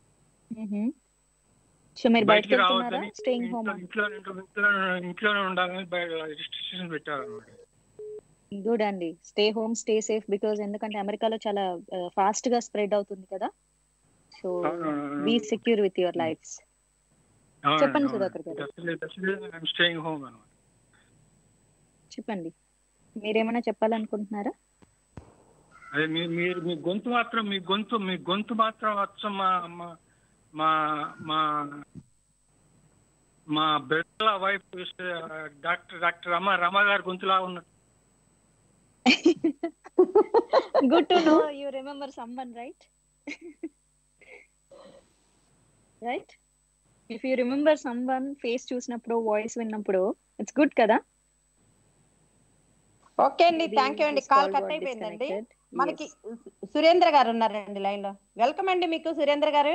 సో మీరు బయటకు బయటికి వెళ్తున్నారా రావద్దని స్టేయింగ్ హోమ్ ఇంట్లో ఇంట్లో ఇంట్లో ఇంట్లోనే ఉండాలని రిస్ట్రిక్షన్స్ పెట్టారు అన్నమాట గుడ్ అండి stay home stay safe because ఎందుకంటే అమెరికాలో చాలా ఫాస్ట్ గా స్ప్రెడ్ అవుతుంది కదా so be secure with your lifes చెప్పండి సుధాకర్ గారు స్టేయింగ్ హోమ్ అనమాట చెప్పండి మీరేమైనా చెప్పాలనుకుంటున్నారా అదే మీ మీరు మీ గొంతు మాత్రం మీ గొంతు మీ గొంతు మాత్రం అచ్చం మా మా- మా మా మా బిడ్డల wife doctor doctor Rama Rama గారి గొంతులా ఉన్నట్టు good to know you remember someone right right if you remember someone face చూసినప్పుడు వాయిస్ విన్నప్పుడు ఇట్స్ గుడ్ కదా ఓకే అండి Maybe థ్యాంక్ యూ అండి this call call cut got అయిపోయిందండి disconnected. మనకి సురేంద్ర గారు ఉన్నారండి లైన్ లో వెల్కమ్ అండి మీకు సురేంద్ర గారు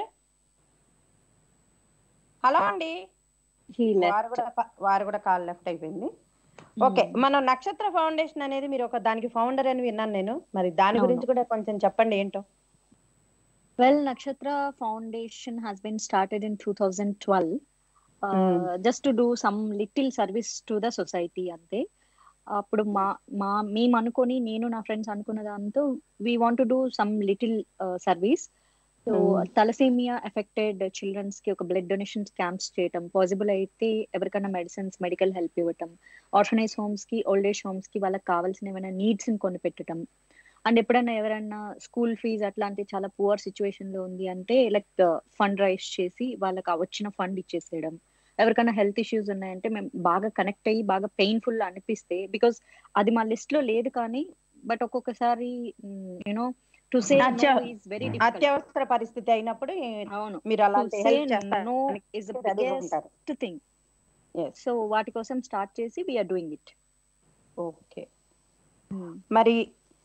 హలో అండి He left. వారు కూడా ప- వారు కూడా కాల్ లెఫ్ట్ అయిపోయింది ఓకే మనం నక్షత్ర ఫౌండేషన్ అనేది మీరు ఒక దానికి ఫౌండర్ అని విన్నాను నేను మరి దాని అవును. గురించి కూడా కొంచెం చెప్పండి ఏంటో Well, Nakshatra Foundation has been started in 2012 uh, Hmm. just to do some little service to the society అంతే అప్పుడు మా మా మేము అనుకొని నేను నా ఫ్రెండ్స్ అనుకున్న దాంతో we want do some little service so Hmm. Thalassemia affected childrens కి ఒక బ్లడ్ డొనేషన్ క్యాంప్స్ చేయటం పాసిబుల్ అయితే ఎవరికైనా మెడిసిన్స్ మెడికల్ హెల్ప్ ఇవ్వటం ఆర్ఫనైజ్ హోమ్స్ కి ఓల్డ్ ఏజ్ హోమ్స్ కి వాళ్ళకి కావాల్సిన ఏమైనా నీడ్స్ ని కొనిపెట్టడం అండ్ ఎప్పుడైనా ఎవరైనా స్కూల్ ఫీజ్ అట్లాంటి చాలా పువర్ సిచ్యువేషన్ లో ఉంది అంటే లైక్ ఫండ్ రైజ్ చేసి వాళ్ళకి ఆ వచ్చిన ఫండ్ ఇచ్చేసేయడం ఎవరికైనా హెల్త్ ఇష్యూస్ ఉన్నాయంటే మేము బాగా కనెక్ట్ అయ్యి బాగా పెయిన్ఫుల్ అనిపిస్తే బికాస్ అది మా లిస్ట్ లో లేదు కానీ బట్ ఒక్కొక్కసారి యూనో టు సే అత్య- ఈస్ వెరీ అత్యవసర పరిస్థితి అయినప్పుడు అవును మీరు అలాంటి say హెల్ప్ చేస్తారు no is the biggest thing so వాటి కోసం స్టార్ట్ చేసి వీఆర్ డూయింగ్ ఇట్ ఓకే మరి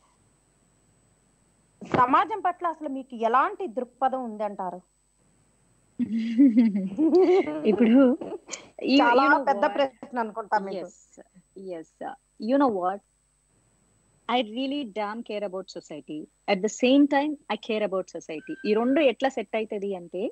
సమాజం పట్ల అసలు మీకు ఎలాంటి దృక్పథం ఉందంటారు ఇప్పుడు you- చాలా you know పెద్ద what? ప్రశ్న అనుకుంటా మీకు yes yes uh, you know what i really damn care about society at the same time i care about society ఈ రెండు ఎట్లా సెట్ అవుతుంది అంటే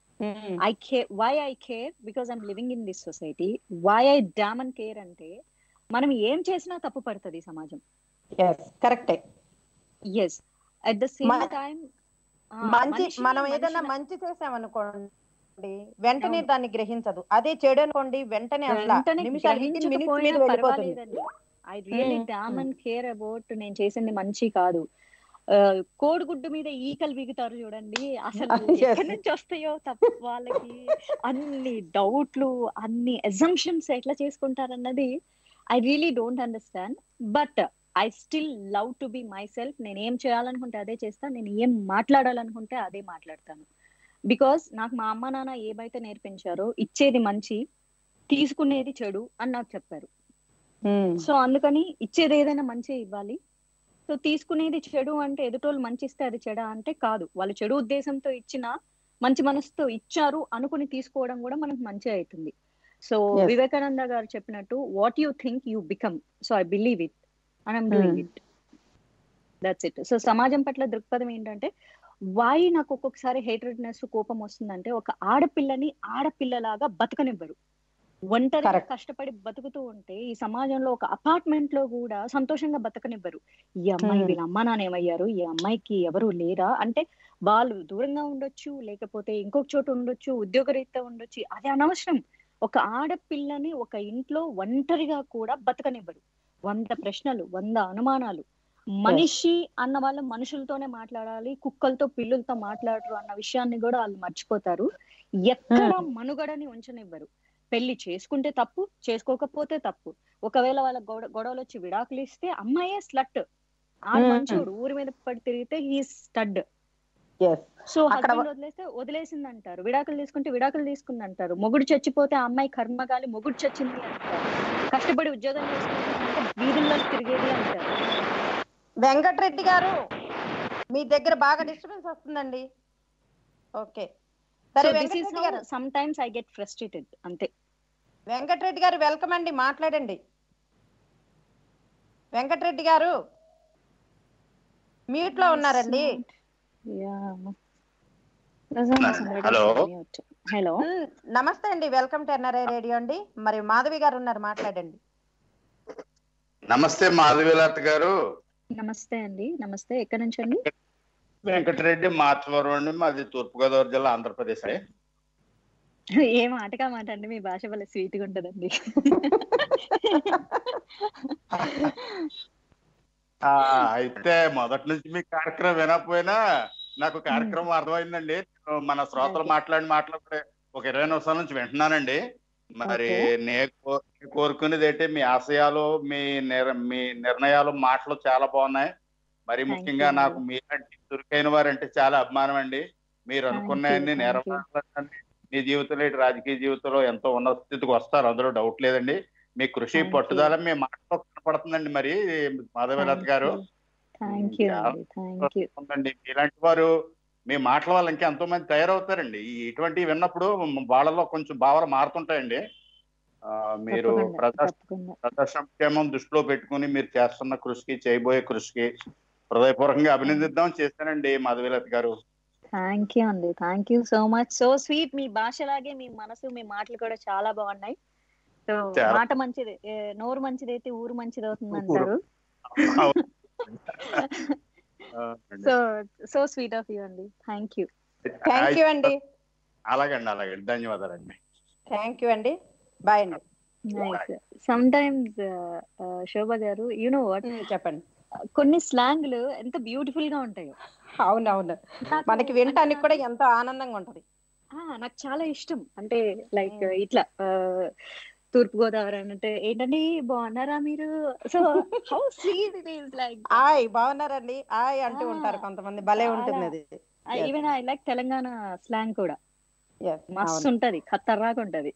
I care why I care because I'm living in this society why I damn and care అంటే మనం ఏం చేసినా తప్పు పడుతుంది సమాజం కరెక్టే ఎస్ అట్ ద సేమ్ మ- టైం మంచి మనం ఏదైనా మంచి చేసామనుకోండి వెంటనే అవును. దాన్ని గ్రహించదు అదే చెడు అనుకోండి వెంటనే అసలు వెంటనే నిమిషాలు మినిట్స్ మీద గ్రహించకపోయినా వెళ్ళిపోతుంది పర్వాలేదండి I really Mm, damn mm. And care about నేను చేసింది మంచి కాదు ఆ, కోడిగుడ్డు మీద ఈకలు బిగుతారు చూడండి అసలు Yes. ఎక్కడి నుంచి వస్తాయో తప్ప వాళ్ళకి అన్ని డౌట్లు అన్ని అజంప్షన్స్ ఎట్లా చేసుకుంటారన్నది I really don't understand but I still love to be myself నేను ఏం చేయాలనుకుంటే అదే చేస్తాను నేను ఏం మాట్లాడాలనుకుంటే అదే మాట్లాడతాను బికాస్ నాకు మా అమ్మ నాన్న ఏమైతే నేర్పించారో ఇచ్చేది మంచి తీసుకునేది చెడు అని నాకు చెప్పారు సో అందుకని ఇచ్చేది ఏదైనా మంచి ఇవ్వాలి సో తీసుకునేది చెడు అంటే ఎదుటోళ్ళు మంచి ఇస్తే అది చెడ అంటే కాదు వాళ్ళు చెడు ఉద్దేశంతో ఇచ్చినా మంచి మనసుతో ఇచ్చారు అనుకుని తీసుకోవడం కూడా మనకు మంచి అవుతుంది సో Yes. వివేకానంద గారు చెప్పినట్టు what you think you become so I believe it and I'm doing Hmm. It that's it so సమాజం పట్ల దృక్పథం ఏంటంటే వై నాకు ఒక్కొక్కసారి హేట్రెడ్నెస్ కోపం వస్తుందంటే ఒక ఆడపిల్లని ఆడపిల్లలాగా బతకనివ్వరు ఒంటరిగా Correct. కష్టపడి బతుకుతూ ఉంటే ఈ సమాజంలో ఒక అపార్ట్మెంట్ లో కూడా సంతోషంగా బతకనివ్వరు ఈ అమ్మాయి Hmm. వీళ్ళ అమ్మా నాన్న ఏమయ్యారు ఈ అమ్మాయికి ఎవరు లేరా అంటే వాళ్ళు దూరంగా ఉండొచ్చు లేకపోతే ఇంకొక చోట ఉండొచ్చు ఉద్యోగరీత్యా ఉండొచ్చు అది అనవసరం ఒక ఆడపిల్లని ఒక ఇంట్లో ఒంటరిగా కూడా బతకనివ్వరు వంద ప్రశ్నలు వంద అనుమానాలు మనిషి అన్న వాళ్ళు మనుషులతోనే మాట్లాడాలి కుక్కలతో పిల్లులతో మాట్లాడరు అన్న విషయాన్ని కూడా వాళ్ళు మర్చిపోతారు ఎక్కడ మనుగడని ఉంచనివ్వరు పెళ్లి చేసుకుంటే తప్పు చేసుకోకపోతే తప్పు ఒకవేళ వాళ్ళ గొడవ గొడవలు వచ్చి విడాకులు ఇస్తే అమ్మాయే స్లట్ ఆ Hmm. మంచోడు ఊరి మీద పడి తిరిగితే ఈ స్టడ్ ఎస్ సో అక్కడ హస్బెండ్ వదిలేస్తే వదిలేసింది అంటారు విడాకులు తీసుకుంటే విడాకులు తీసుకుంది అంటారు మొగుడు చచ్చిపోతే ఆ అమ్మాయి కర్మగాలి మొగుడు చచ్చింది అంటారు కష్టపడి ఉద్యోగం చేసుకుంటే వీధుల్లో తిరిగేది అంటారు వెంకటరెడ్డి గారు మీ దగ్గర బాగా డిస్టర్బెన్స్ వస్తుందండి ఓకే సరే సో దిస్ ఈస్ వెంకటరెడ్డి గారు sometimes I get frustrated అంతే వెంకటరెడ్డి గారు వెల్కమ్ అండి మాట్లాడండి వెంకటరెడ్డి గారు మ్యూట్ లో ఉన్నారండి హలో హలో మ్, నమస్తే అండి వెల్కమ్ టు ఎన్ఆర్ఐ రేడియో అండి మరి మాధవి గారు ఉన్నారు మాట్లాడండి నమస్తే మాధవీలత గారు నమస్తే అండి నమస్తే ఎక్కడి నుంచి అండి వెంకటరెడ్డి మార్చవరం అండి మాది తూర్పుగోదావరి జిల్లా ఆంధ్రప్రదేశ్ ఏ మాటగా మాట అండి మీ భాష వల్ల స్వీట్ గా ఉంటదండి ఆ, అయితే మొదటి నుంచి మీ కార్యక్రమం వినకపోయినా నాకు కార్యక్రమం అర్థమైందండి నేను మన శ్రోతలు మాట్లాడి మాట్లాడే ఒక ఇరవై నిమిషాల నుంచి వింటున్నానండి మరి నే కో- నే కోరుకునేది ఏంటి మీ ఆశయాలు మీ నిర్ మీ నిర్ణయాలు మాటలు చాలా బాగున్నాయి మరి ముఖ్యంగా you. నాకు మీలాంటి చురుకైన వారంటే చాలా అభిమానం అండి మీరు అనుకున్నాయన్ని thank you. నెరవేర్చాలని మీ జీవితంలో ఇటు రాజకీయ జీవితంలో ఎంతో ఉన్నత స్థితికి వస్తారు అందులో డౌట్ లేదండి మీ కృషి Thank you. పట్టుదల మీ మాటలో కనపడుతుందండి మరి మాధవీలత గారు థ్యాంక్ యూ అండి థ్యాంక్ యూ ఉందండి మీలాంటి వారు మీ మాటల వల్ల ఇంకా ఎంతో మంది తయారవుతారండి ఈ ఇటువంటివి విన్నప్పుడు వాళ్ళలో కొంచెం భావాలు మారుతుంటాయండి ఆ, మీరు తప్పకుండా, ప్రజా తప్పకుండా. ప్రజా సంక్షేమం దృష్టిలో పెట్టుకుని మీరు చేస్తున్న కృషికి చేయబోయే కృషికి హృదయపూర్వకంగా అభినందిద్దాం చేశానండి మాధవీలత గారు థ్యాంక్ యూ అండి thank you so much so sweet మీ భాషలాగే మీ మనసు మీ మాటలు కూడా చాలా బాగున్నాయి సో చాలా. మాట మంచిది ఏ, నోరు మంచిదైతే ఊరు మంచిది అవుతుంది అంటారు so so sweet of you అండి థ్యాంక్ యూ థ్యాంక్ యూ అండి అలాగండి అలాగండి ధన్యవాదాలండి థ్యాంక్ యూ అండి బాయ్ అండి నైస్ సమ్ టైమ్స్ శోభ గారు యు నో వాట్ చెప్పండి కొన్ని స్లాంగ్లు ఎంత బ్యూటిఫుల్ గా ఉంటాయో అవునవును మనకి వినటానికి కూడా ఎంతో ఆనందంగా ఉంటది ఆ, నాకు చాలా ఇష్టం అంటే లైక్ ఇట్లా ఆ, తూర్పు గోదావరి అంటే ఏంటండి బాగున్నారా మీరు so how sweet it is like ఆయ్ బాగున్నారండి ఆయ్ అంటూ ఉంటారు కొంతమంది భలే ఉంటుంది అది even I like Telangana slang కూడా Yes, మస్తు అవును. ఉంటది ఖతర్రాగా ఉంటది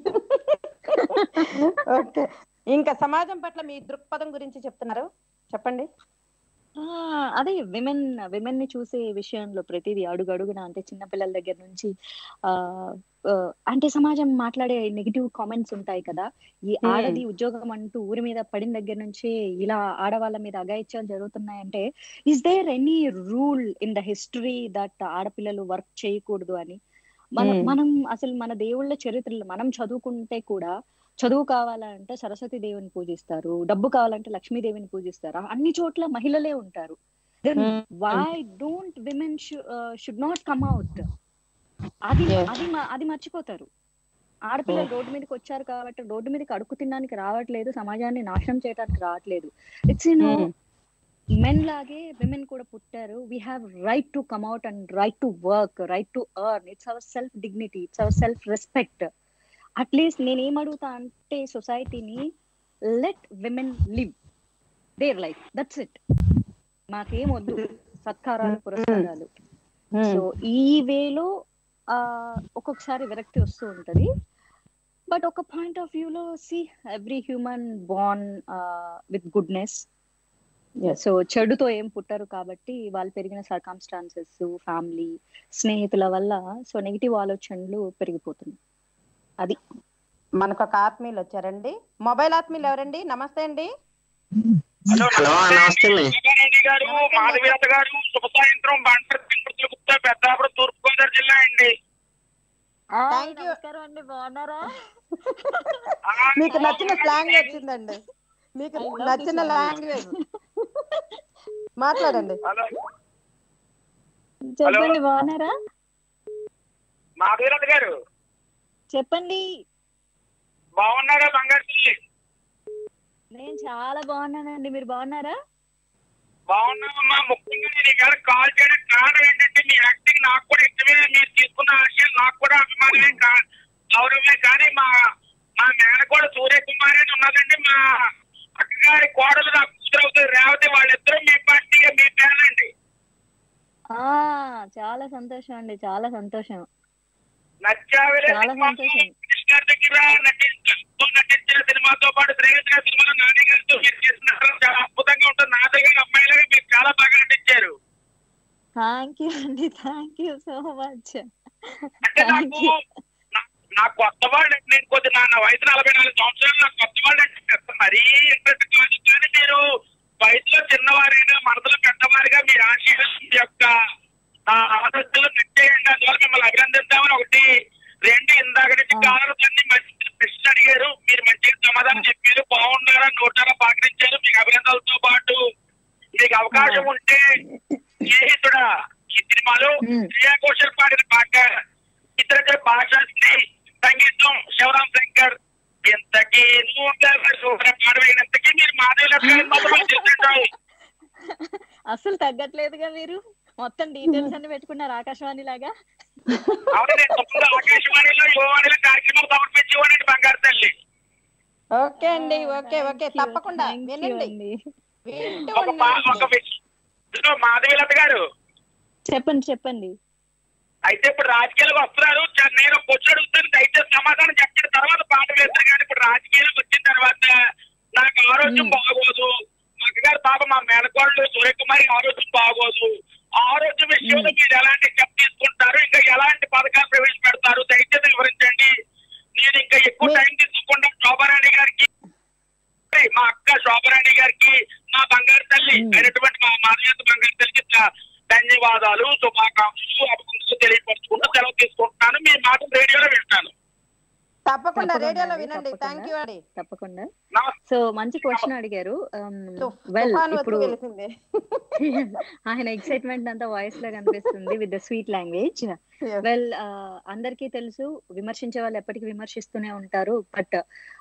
ఓకే ఇంకా సమాజం పట్ల మీ దృక్పథం గురించి చెప్తున్నారు చెప్పండి ఆ, అదే విమెన్ విమెన్ ని చూసే విషయంలో ప్రతిదీ అడుగు అడుగున అంటే చిన్న పిల్లల దగ్గర నుంచి ఆ ఆ, అంటే సమాజం మాట్లాడే నెగిటివ్ కామెంట్స్ ఉంటాయి కదా ఈ Hmm. ఆడది ఉద్యోగం అంటూ ఊరి మీద పడిన దగ్గర నుంచి ఇలా ఆడవాళ్ళ మీద అగాయిత్యాలు జరుగుతున్నాయంటే is there any rule in the history that ఆడపిల్లలు వర్క్ చేయకూడదు అని మనం Hmm. మనం అసలు మన దేవుళ్ళ చరిత్రలు మనం చదువుకుంటే కూడా చదువు కావాలంటే సరస్వతి దేవిని పూజిస్తారు డబ్బు కావాలంటే లక్ష్మీదేవిని పూజిస్తారు అన్ని చోట్ల మహిళలే ఉంటారు then Hmm. Why don't women should not come out అది Yes. అది మ- అది మర్చిపోతారు ఆడపిల్లలు రోడ్డు మీదకి వచ్చారు కాబట్టి రోడ్డు మీదకి అడుగు తినడానికి రావట్లేదు సమాజాన్ని నాశనం చేయడానికి రావట్లేదు it's you know Hmm. Men లాగే విమెన్ కూడా పుట్టారు we have right to come out and right to work right to earn it's our self dignity it's our self respect at least నేను ఏమడుగుతా అంటే సొసైటీని let women live their life that's it మాకేం వద్దు సత్కారాలు పురస్కారాలు సో ఈ వేలో ఆ ఒక్కొక్కసారి విరక్తి వస్తూ ఉంటది బట్ ఒక పాయింట్ ఆఫ్ వ్యూలో see every human born with goodness so చెడుతో ఏం పుట్టరు కాబట్టి వాళ్ళు పెరిగిన సర్కమ్స్టాన్సెస్ ఫ్యామిలీ స్నేహితుల వల్ల సో నెగిటివ్ ఆలోచనలు పెరిగిపోతున్నాయి అది మనకు ఒక ఆత్మీయులు వచ్చారండి మొబైల్ ఆత్మీయులు ఎవరండి నమస్తే అండి హలో నమస్తే రెడ్డి గారు మాధవీరత గారు శుభ సాయంత్రం బంటర్ తిరుపతి గుప్తా పెద్దాపురం తూర్పు గోదావరి జిల్లా అండి నమస్కారం అండి బాగున్నారా మీకు నచ్చిన స్లాంగ్ వచ్చిందండి మీకు I love నచ్చిన this లాంగ్వేజ్ మాట్లాడండి చెప్పండి బాగున్నారా మాధవీరత గారు చెప్పండి బాగున్నారా బంగారు తల్లి నేను చాలా బాగున్నానండి మీరు బాగున్నారా బాగున్నామమ్మా ముఖ్యంగా నేను ఇవాళ కాల్ చేయడం కారణం ఏంటంటే మీ యాక్టింగ్ నాకు కూడా ఇష్టమే మీరు తీసుకున్న ఆశయం నాకు కూడా అభిమానమే కా- గౌరవమే కానీ మా మా మేనకోడ సూర్యకుమారి అని ఉన్నదండి మా అక్కగారి కోడలు నాకు కూతురు అవుతుంది రేవతి వాళ్ళిద్దరూ మీ పార్టీ మీ పేరండి ఆ చాలా సంతోషం అండి చాలా సంతోషం నచ్చావిలే చాలా సినిమాలో సంతోషం కృష్ణ గారి దగ్గర నటించ నటించిన సినిమాతో పాటు శ్రేయస్ గారి సినిమాలో నాని గారితో మీరు చేసిన నటన చాలా అద్భుతంగా ఉంటుంది నా దగ్గర అమ్మాయిలాగా మీరు చాలా బాగా నటించారు థ్యాంక్ యూ అండి థ్యాంక్ యూ సో మచ్ అంటే నాకు నా- నా కొత్త వాళ్ళు నేను కొద్ది నా నా వయసు నలభై నాలుగు సంవత్సరాలు నా కొత్త వాళ్ళు అంటే పెద్ద మరీ ఇంట్రెస్ట్ కాదు కానీ మీరు వయసులో చిన్నవారైనా మనసులో పెద్దవారిగా మీ ఆశీర్వాదం మీ యొక్క ఆ ఆలోచనలు నెట్టేయండి అందువల్ల మిమ్మల్ని అభినందిద్దామని ఒకటి రెండు ఇందాక నుంచి కాలర్ అన్ని మంచి ప్రశ్న అడిగారు మీరు మంచిగా సమాధానం చెప్పారు బాగున్నారా నోటారా పలకరించారు మీకు అభినందనలతో పాటు మీకు అవకాశం ఉంటే స్నేహితుడా ఈ సినిమాలో శ్రేయా ఘోషల్ పాడిన పాట ఇతర భాషాశ్రీ సంగీతం శివరాం శంకర్ ఇంతకీ నువ్వు పాడమైనంతకీ మీరు మాధవి లక్ష్మణ్ మొత్తం చేస్తుంటారు అస్సలు తగ్గట్లేదుగా మీరు మొత్తం డీటెయిల్స్ అన్ని పెట్టుకున్నారు ఆకాశవాణి లాగా అవును నేను తప్పకుండా ఆకాశవాణిలో యువవాణిలో కార్యక్రమం సమర్పించేవాడి బంగారు తల్లి ఓకే అండి ఓకే ఓకే తప్పకుండా వినండి వింటూ ఒక మా- ఉండండి. ఒక విషయం ఇదిగో మాధవి లత గారు చెప్పండి చెప్పండి అయితే ఇప్పుడు రాజకీయాలకు వస్తున్నారు చ- నేను క్వశ్చన్ అడుగుతాను దయచేసి సమాధానం చెప్పిన తర్వాత పాట వేస్తారు కానీ ఇప్పుడు రాజకీయాలకు వచ్చిన తర్వాత నాకు ఆరోగ్యం బాగోదు మా అక్కగారు పాప మా మేనకోళ్ళు సూర్యకుమారి ఆరోగ్యం బాగోదు ఆ ఆరోగ్య విషయంలో మీరు ఎలాంటి స్టెప్ తీసుకుంటారు ఇంకా ఎలాంటి పథకాలు ప్రవేశపెడతారు దయచేసి వివరించండి నేను ఇంకా ఎక్కువ టైం తీసుకోకుండా శోభారాణి గారికి మా అక్క శోభరాణి గారికి మా బంగారు తల్లి అయినటువంటి మా మాధవ్యత బంగారు తల్లికి ధ- ధన్యవాదాలు శుభాకాంక్షలు అభినందనలు తెలియపరుచుకుంటూ సెలవు తీసుకుంటున్నాను మీ మాట రేడియోలో వింటాను తప్పకుండా రేడియోలో అండి, వినండి తప్పకుండా. థ్యాంక్ యూ అండి తప్పకుండా సో మంచి క్వశ్చన్ అడిగారు వెల్ తుఫాను వచ్చి ఇప్పుడు వెలిసింది ఆయన ఎక్సైట్మెంట్ అంతా వాయిస్ లో కనిపిస్తుంది with the sweet language well అందరికీ తెలుసు విమర్శించే వాళ్ళు ఎప్పటికీ విమర్శిస్తూనే ఉంటారు బట్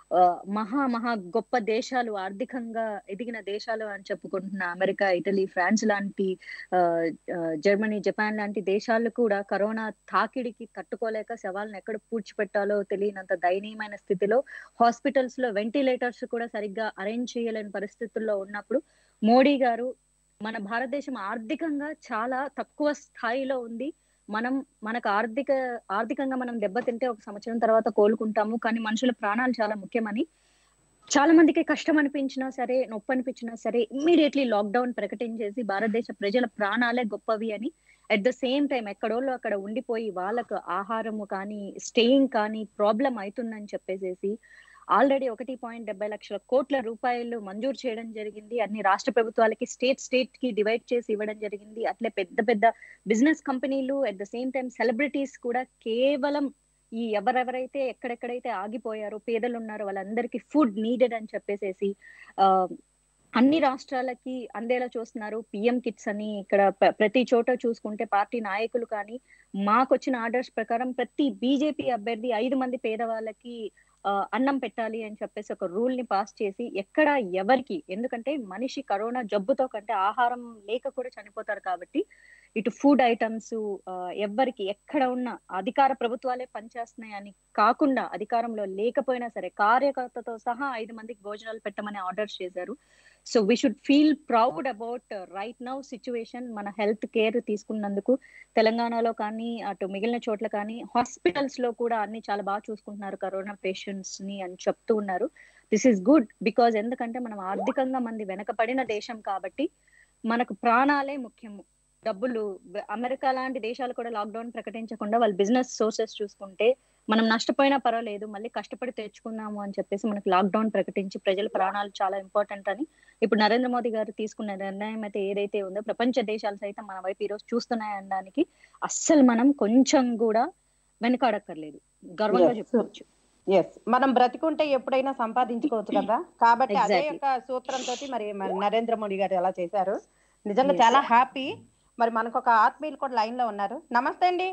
మహా మహా గొప్ప దేశాలు ఆర్థికంగా ఎదిగిన దేశాలు అని చెప్పుకుంటున్న అమెరికా ఇటలీ ఫ్రాన్స్ లాంటి ఆ, ఆ, జర్మనీ జపాన్ లాంటి దేశాలు కూడా కరోనా తాకిడికి తట్టుకోలేక శవాలను ఎక్కడ పూడ్చిపెట్టాలో తెలియనంత దయనీయమైన స్థితిలో హాస్పిటల్స్ లో వెంటిలేటర్స్ కూడా సరిగ్గా అరేంజ్ చేయలేని పరిస్థితుల్లో ఉన్నప్పుడు మోడీ గారు మన భారతదేశం ఆర్థికంగా చాలా తక్కువ స్థాయిలో ఉంది మనం మనకు ఆర్థిక ఆర్థికంగా మనం దెబ్బతింటే ఒక సంవత్సరం తర్వాత కోలుకుంటాము కానీ మనుషుల ప్రాణాలు చాలా ముఖ్యమని చాలా మందికి కష్టం అనిపించినా సరే నొప్పి అనిపించినా సరే ఇమ్మీడియట్లీ లాక్డౌన్ ప్రకటించేసి భారతదేశ ప్రజల ప్రాణాలే గొప్పవి అని అట్ ద సేమ్ టైం ఎక్కడోళ్ళు అక్కడ ఉండిపోయి వాళ్ళకు ఆహారము కానీ స్టేయింగ్ కానీ ప్రాబ్లం అవుతుందని చెప్పేసేసి ఆల్రెడీ ఒకటి పాయింట్ డెబ్బై లక్షల కోట్ల రూపాయలు మంజూరు చేయడం జరిగింది అన్ని రాష్ట్ర ప్రభుత్వాలకి స్టేట్ స్టేట్ కి డివైడ్ చేసి ఇవ్వడం జరిగింది అట్లే పెద్ద పెద్ద బిజినెస్ కంపెనీలు at the same time celebrities కూడా కేవలం ఈ ఎవరెవరైతే ఎక్కడెక్కడైతే ఆగిపోయారో పేదలు ఉన్నారో వాళ్ళందరికీ ఫుడ్ నీడెడ్ అని చెప్పేసేసి ఆ అన్ని రాష్ట్రాలకి అందేలా చూస్తున్నారు పిఎం కిట్స్ అని ఇక్కడ ప్ర- ప్రతి చోట చూసుకుంటే పార్టీ నాయకులు కానీ మాకు వచ్చిన ఆర్డర్స్ ప్రకారం ప్రతి బీజేపీ అభ్యర్థి ఐదు మంది పేదవాళ్ళకి ఆ, అన్నం పెట్టాలి అని చెప్పేసి ఒక రూల్ ని పాస్ చేసి ఎక్కడ ఎవరికి ఎందుకంటే మనిషి కరోనా జబ్బుతో కంటే ఆహారం లేక కూడా చనిపోతారు కాబట్టి ఇటు ఫుడ్ ఐటమ్స్ ఎవ్వరికి ఎక్కడ ఉన్నా అధికార ప్రభుత్వాలే పనిచేస్తున్నాయి అని కాకుండా అధికారంలో లేకపోయినా సరే కార్యకర్తతో సహా ఐదు మందికి భోజనాలు పెట్టమని ఆర్డర్ చేశారు so we should feel proud about right now situation మన హెల్త్ కేర్ తీసుకున్నందుకు తెలంగాణలో కానీ అటు మిగిలిన చోట్ల కానీ హాస్పిటల్స్ లో కూడా అన్ని చాలా బాగా చూసుకుంటున్నారు కరోనా పేషెంట్స్ ని అని చెప్తూ ఉన్నారు దిస్ ఇస్ గుడ్ బికాజ్ ఎందుకంటే మనం ఆర్థికంగా మంది వెనకబడిన దేశం కాబట్టి మనకు ప్రాణాలే ముఖ్యము డబ్బులు బ- అమెరికా లాంటి దేశాలు కూడా లాక్డౌన్ ప్రకటించకుండా వాళ్ళ బిజినెస్ సోర్సెస్ చూసుకుంటే మనం నష్టపోయినా పర్వాలేదు మళ్ళీ కష్టపడి తెచ్చుకుందాము అని చెప్పేసి మనకు లాక్డౌన్ ప్రకటించి ప్రజల ప్రాణాలు చాలా ఇంపార్టెంట్ అని ఇప్పుడు నరేంద్ర మోదీ గారు తీసుకున్న నిర్ణయం అయితే ఏదైతే ఉందో ప్రపంచ దేశాలు సైతం మన వైపు ఈరోజు చూస్తున్నాయి అనడానికి అస్సలు మనం కొంచెం కూడా వెనకాడక్కర్లేదు గర్వంగా Yes. చెప్పుకోవచ్చు ఎస్ మనం బ్రతికుంటే ఎప్పుడైనా సంపాదించుకోవచ్చు కదా కాబట్టి అదే Exactly. యొక్క సూత్రంతో మరి మన నరేంద్ర మోడీ గారు ఎలా చేశారు నిజంగా Yes. చాలా హ్యాపీ మరి మనకు ఒక ఆత్మీయులు కూడా లైన్ లో ఉన్నారు నమస్తే అండి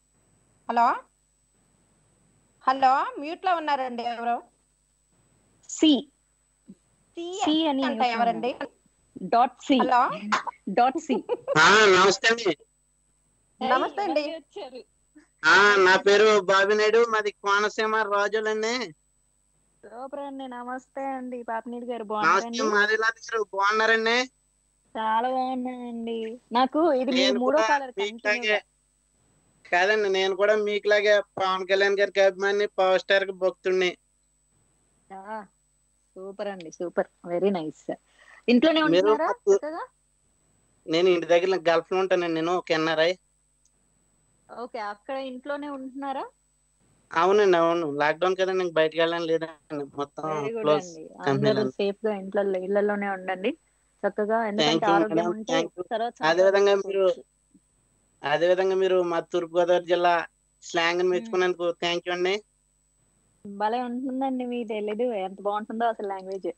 హలో హలో మ్యూట్ లో ఉన్నారండి ఎవరు సి సి సి అని అంట ఎవరండి dot C hello dot C ఆ, నమస్తే అండి నమస్తే అండి ఆ, నా పేరు బాబినాయుడు మాది కోనసీమ రాజులండి సూపర్ అండి నమస్తే అండి పాపినీడి గారు నమస్తే బాగున్నారండి మాదిలాది గారు బాగున్నారండి చాలా బాగున్నాయండి నాకు ఇది మీ నేను మూడో కూడా కాలర్ మీకులాగే కాదండి నేను కూడా మీకులాగే పవన్ కళ్యాణ్ గారికి అభిమాని పవర్ స్టార్ కి భక్తుడిని సూపర్ అండి సూపర్ వెరీ నైస్ ఇంట్లోనే మీరు ఉంటున్నారా మాకు- చక్కగా నేను ఇంటి దగ్గర గల్ఫ్ లో ఉంటానండి నేను ఒక ఎన్ఆర్ఐ ఓకే అక్కడ ఇంట్లోనే ఉంటున్నారా అవునండి అవును లాక్డౌన్ కదా నేను బయటకు వెళ్ళడం లేదండి మొత్తం వెరీ గుడ్ క్లోజ్ అండి కంపెనీ అందరూ సేఫ్ గా ఇంట్లో ఇళ్లలోనే ఉండండి చక్కగా ఎందుకంటే you, ఆరోగ్యం madam. ఉంటే Thank you. తర్వాత అదే విధంగా మీరు అదే విధంగా మీరు మా తూర్పు గోదావరి జిల్లా స్లాంగ్ మెచ్చుకున్నందుకు థ్యాంక్ యూ అండి భలే ఉంటుందండి మీ తెలీదు ఎంత బాగుంటుందో అసలు language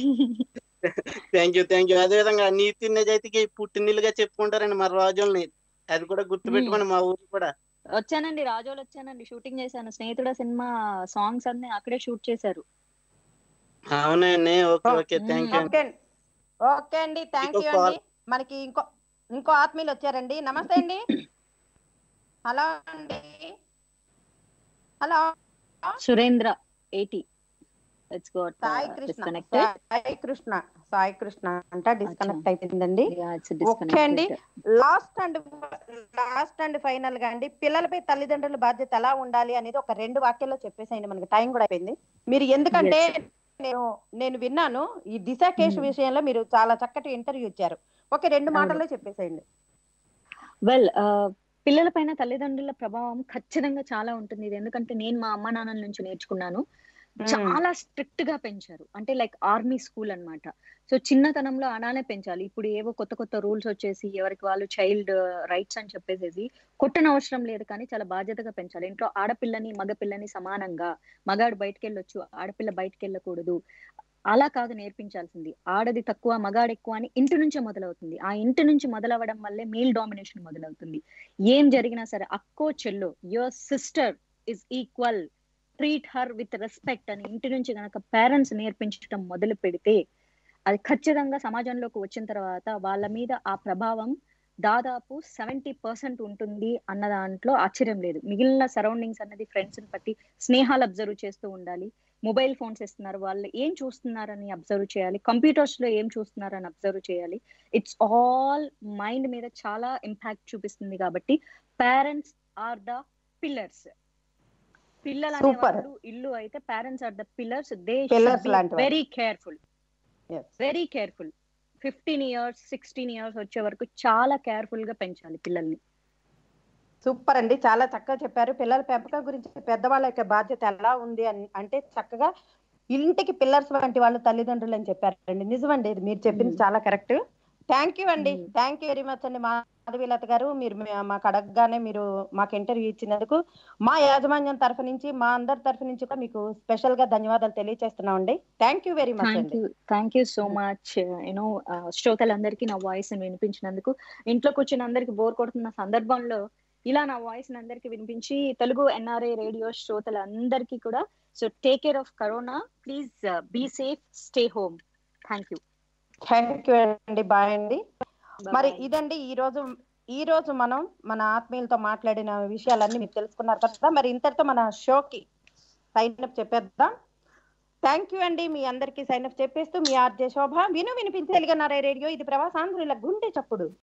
thank you thank you అదే విధంగా నీతి నిజాయితీకి పుట్టినీళ్ళుగా చెప్పుకుంటారండి మా రాజుల్ని అది కూడా గుర్తుపెట్టుకోండి మా ఊరు కూడా వచ్చానండి రాజోలు వచ్చానండి షూటింగ్ చేశాను స్నేహితుడ సినిమా సాంగ్స్ అన్ని అక్కడే షూట్ చేశారు అవునండి okay okay thank you okay అండి ఓకే అండి థ్యాంక్ యూ ఇంకో అండి మనకి ఇంకో ఇంకో ఆత్మీయులు వచ్చారండి నమస్తే అండి హలో అండి hello Surendra eighty let's go Sai Krishna disconnected Sai Krishna Sai Krishna అంట డిస్కనెక్ట్ అయిపోయిందండి ఓకే అండి last and last and final గా అండి పిల్లలపై తల్లిదండ్రుల బాధ్యత ఎలా ఉండాలి అనేది ఒక రెండు వాక్యాల్లో చెప్పేసేయండి మనకి టైం కూడా అయిపోయింది మీరు ఎందుకంటే నేను నేను విన్నాను ఈ దిశ కేసు Hmm. విషయంలో మీరు చాలా చక్కటి ఇంటర్వ్యూ ఇచ్చారు ఒక రెండు మాటల్లో చెప్పేసేయండి వెల్ పిల్లల పైన తల్లిదండ్రుల ప్రభావం ఖచ్చితంగా చాలా ఉంటుంది ఇది ఎందుకంటే నేను మా అమ్మ నాన్నల నుంచి నేర్చుకున్నాను చాలా స్ట్రిక్ట్ గా పెంచారు అంటే లైక్ ఆర్మీ స్కూల్ అన్నమాట సో చిన్నతనంలో అలానే పెంచాలి ఇప్పుడు ఏవో కొత్త కొత్త రూల్స్ వచ్చేసి ఎవరికి వాళ్ళు చైల్డ్ రైట్స్ అని చెప్పేసేసి కొట్టనవసరం లేదు కానీ చాలా బాధ్యతగా పెంచాలి ఇంట్లో ఆడపిల్లని మగపిల్లని సమానంగా మగాడు బయటకు వెళ్ళొచ్చు ఆడపిల్ల బయటకు వెళ్ళకూడదు అలా కాదు నేర్పించాల్సింది ఆడది తక్కువ మగాడు ఎక్కువ అని ఇంటి నుంచే మొదలవుతుంది ఆ ఇంటి నుంచి మొదలవడం వల్లే మేల్ డామినేషన్ మొదలవుతుంది ఏం జరిగినా సరే అక్కో చెల్లో your sister is equal treat her with respect అని ఇంటి నుంచి గనక పేరెంట్స్ నేర్పించడం మొదలు పెడితే అది ఖచ్చితంగా సమాజంలోకి వచ్చిన తర్వాత వాళ్ళ మీద ఆ ప్రభావం దాదాపు సెవెంటీ పర్సెంట్ ఉంటుంది అన్న దాంట్లో ఆశ్చర్యం లేదు మిగిలిన సరౌండింగ్స్ అన్నది ఫ్రెండ్స్ ని బట్టి స్నేహాలు అబ్జర్వ్ చేస్తూ ఉండాలి మొబైల్ ఫోన్స్ ఇస్తున్నారు వాళ్ళు ఏం చూస్తున్నారని అబ్జర్వ్ చేయాలి కంప్యూటర్స్ లో ఏం చూస్తున్నారని అబ్జర్వ్ చేయాలి ఇట్స్ ఆల్ మైండ్ మీద చాలా ఇంపాక్ట్ చూపిస్తుంది కాబట్టి పేరెంట్స్ ఆర్ ద పిల్లర్స్ పిల్లలు Super. అనేవాళ్ళు ఇల్లు అయితే parents are the pillars they Pillars లాంటి వాళ్ళు. Very careful very careful fifteen years sixteen years వచ్చే వరకు చాలా కేర్ఫుల్ గా పెంచాలి పిల్లల్ని సూపర్ అండి చాలా చక్కగా చెప్పారు పిల్లల పెంపకం గురించి పెద్దవాళ్ళ యొక్క బాధ్యత ఎలా ఉంది అని అంటే చక్కగా ఇంటికి పిల్లర్స్ వంటి వాళ్ళు తల్లిదండ్రులు అని చెప్పారండి నిజమండి ఇది మీరు చెప్పింది చాలా కరెక్ట్ థ్యాంక్ యూ అండి థ్యాంక్ యూ వెరీ మచ్ అండి మాధవీలత గారు మీరు మా- మాకు అడగగానే మీరు మాకు ఇంటర్వ్యూ ఇచ్చినందుకు మా యాజమాన్యం తరఫు నుంచి మా అందరి తరఫు నుంచి కూడా మీకు స్పెషల్ గా ధన్యవాదాలు తెలియజేస్తున్నాం అండి thank you very much thank అండి you thank you so much you know శ్రోతలందరికీ నా వాయిస్ వినిపించినందుకు ఇంట్లో కూర్చుని అందరికి బోర్ కొడుతున్న సందర్భంలో ఇలా నా వాయిస్ అందరికి వినిపించి తెలుగు ఎన్ఆర్ఐ రేడియో శ్రోతలందరికీ కూడా so take care of corona please be safe stay home thank you thank you అండి బాయ్ అండి మరి ఇదండి ఈ రోజు ఈ రోజు మనం మన ఆత్మీయులతో మాట్లాడిన విషయాలన్నీ మీరు తెలుసుకున్నారు కదా మరి ఇంతటితో మన షోకి సైన్ అప్ చెప్పేద్దాం థ్యాంక్ యూ అండి మీ అందరికీ సైన్ అప్ చెప్పేస్తూ మీ ఆర్జే శోభ విను వినిపించగలిగినారా రేడియో ఇది ప్రవాసాంధ్రుల గుండె చప్పుడు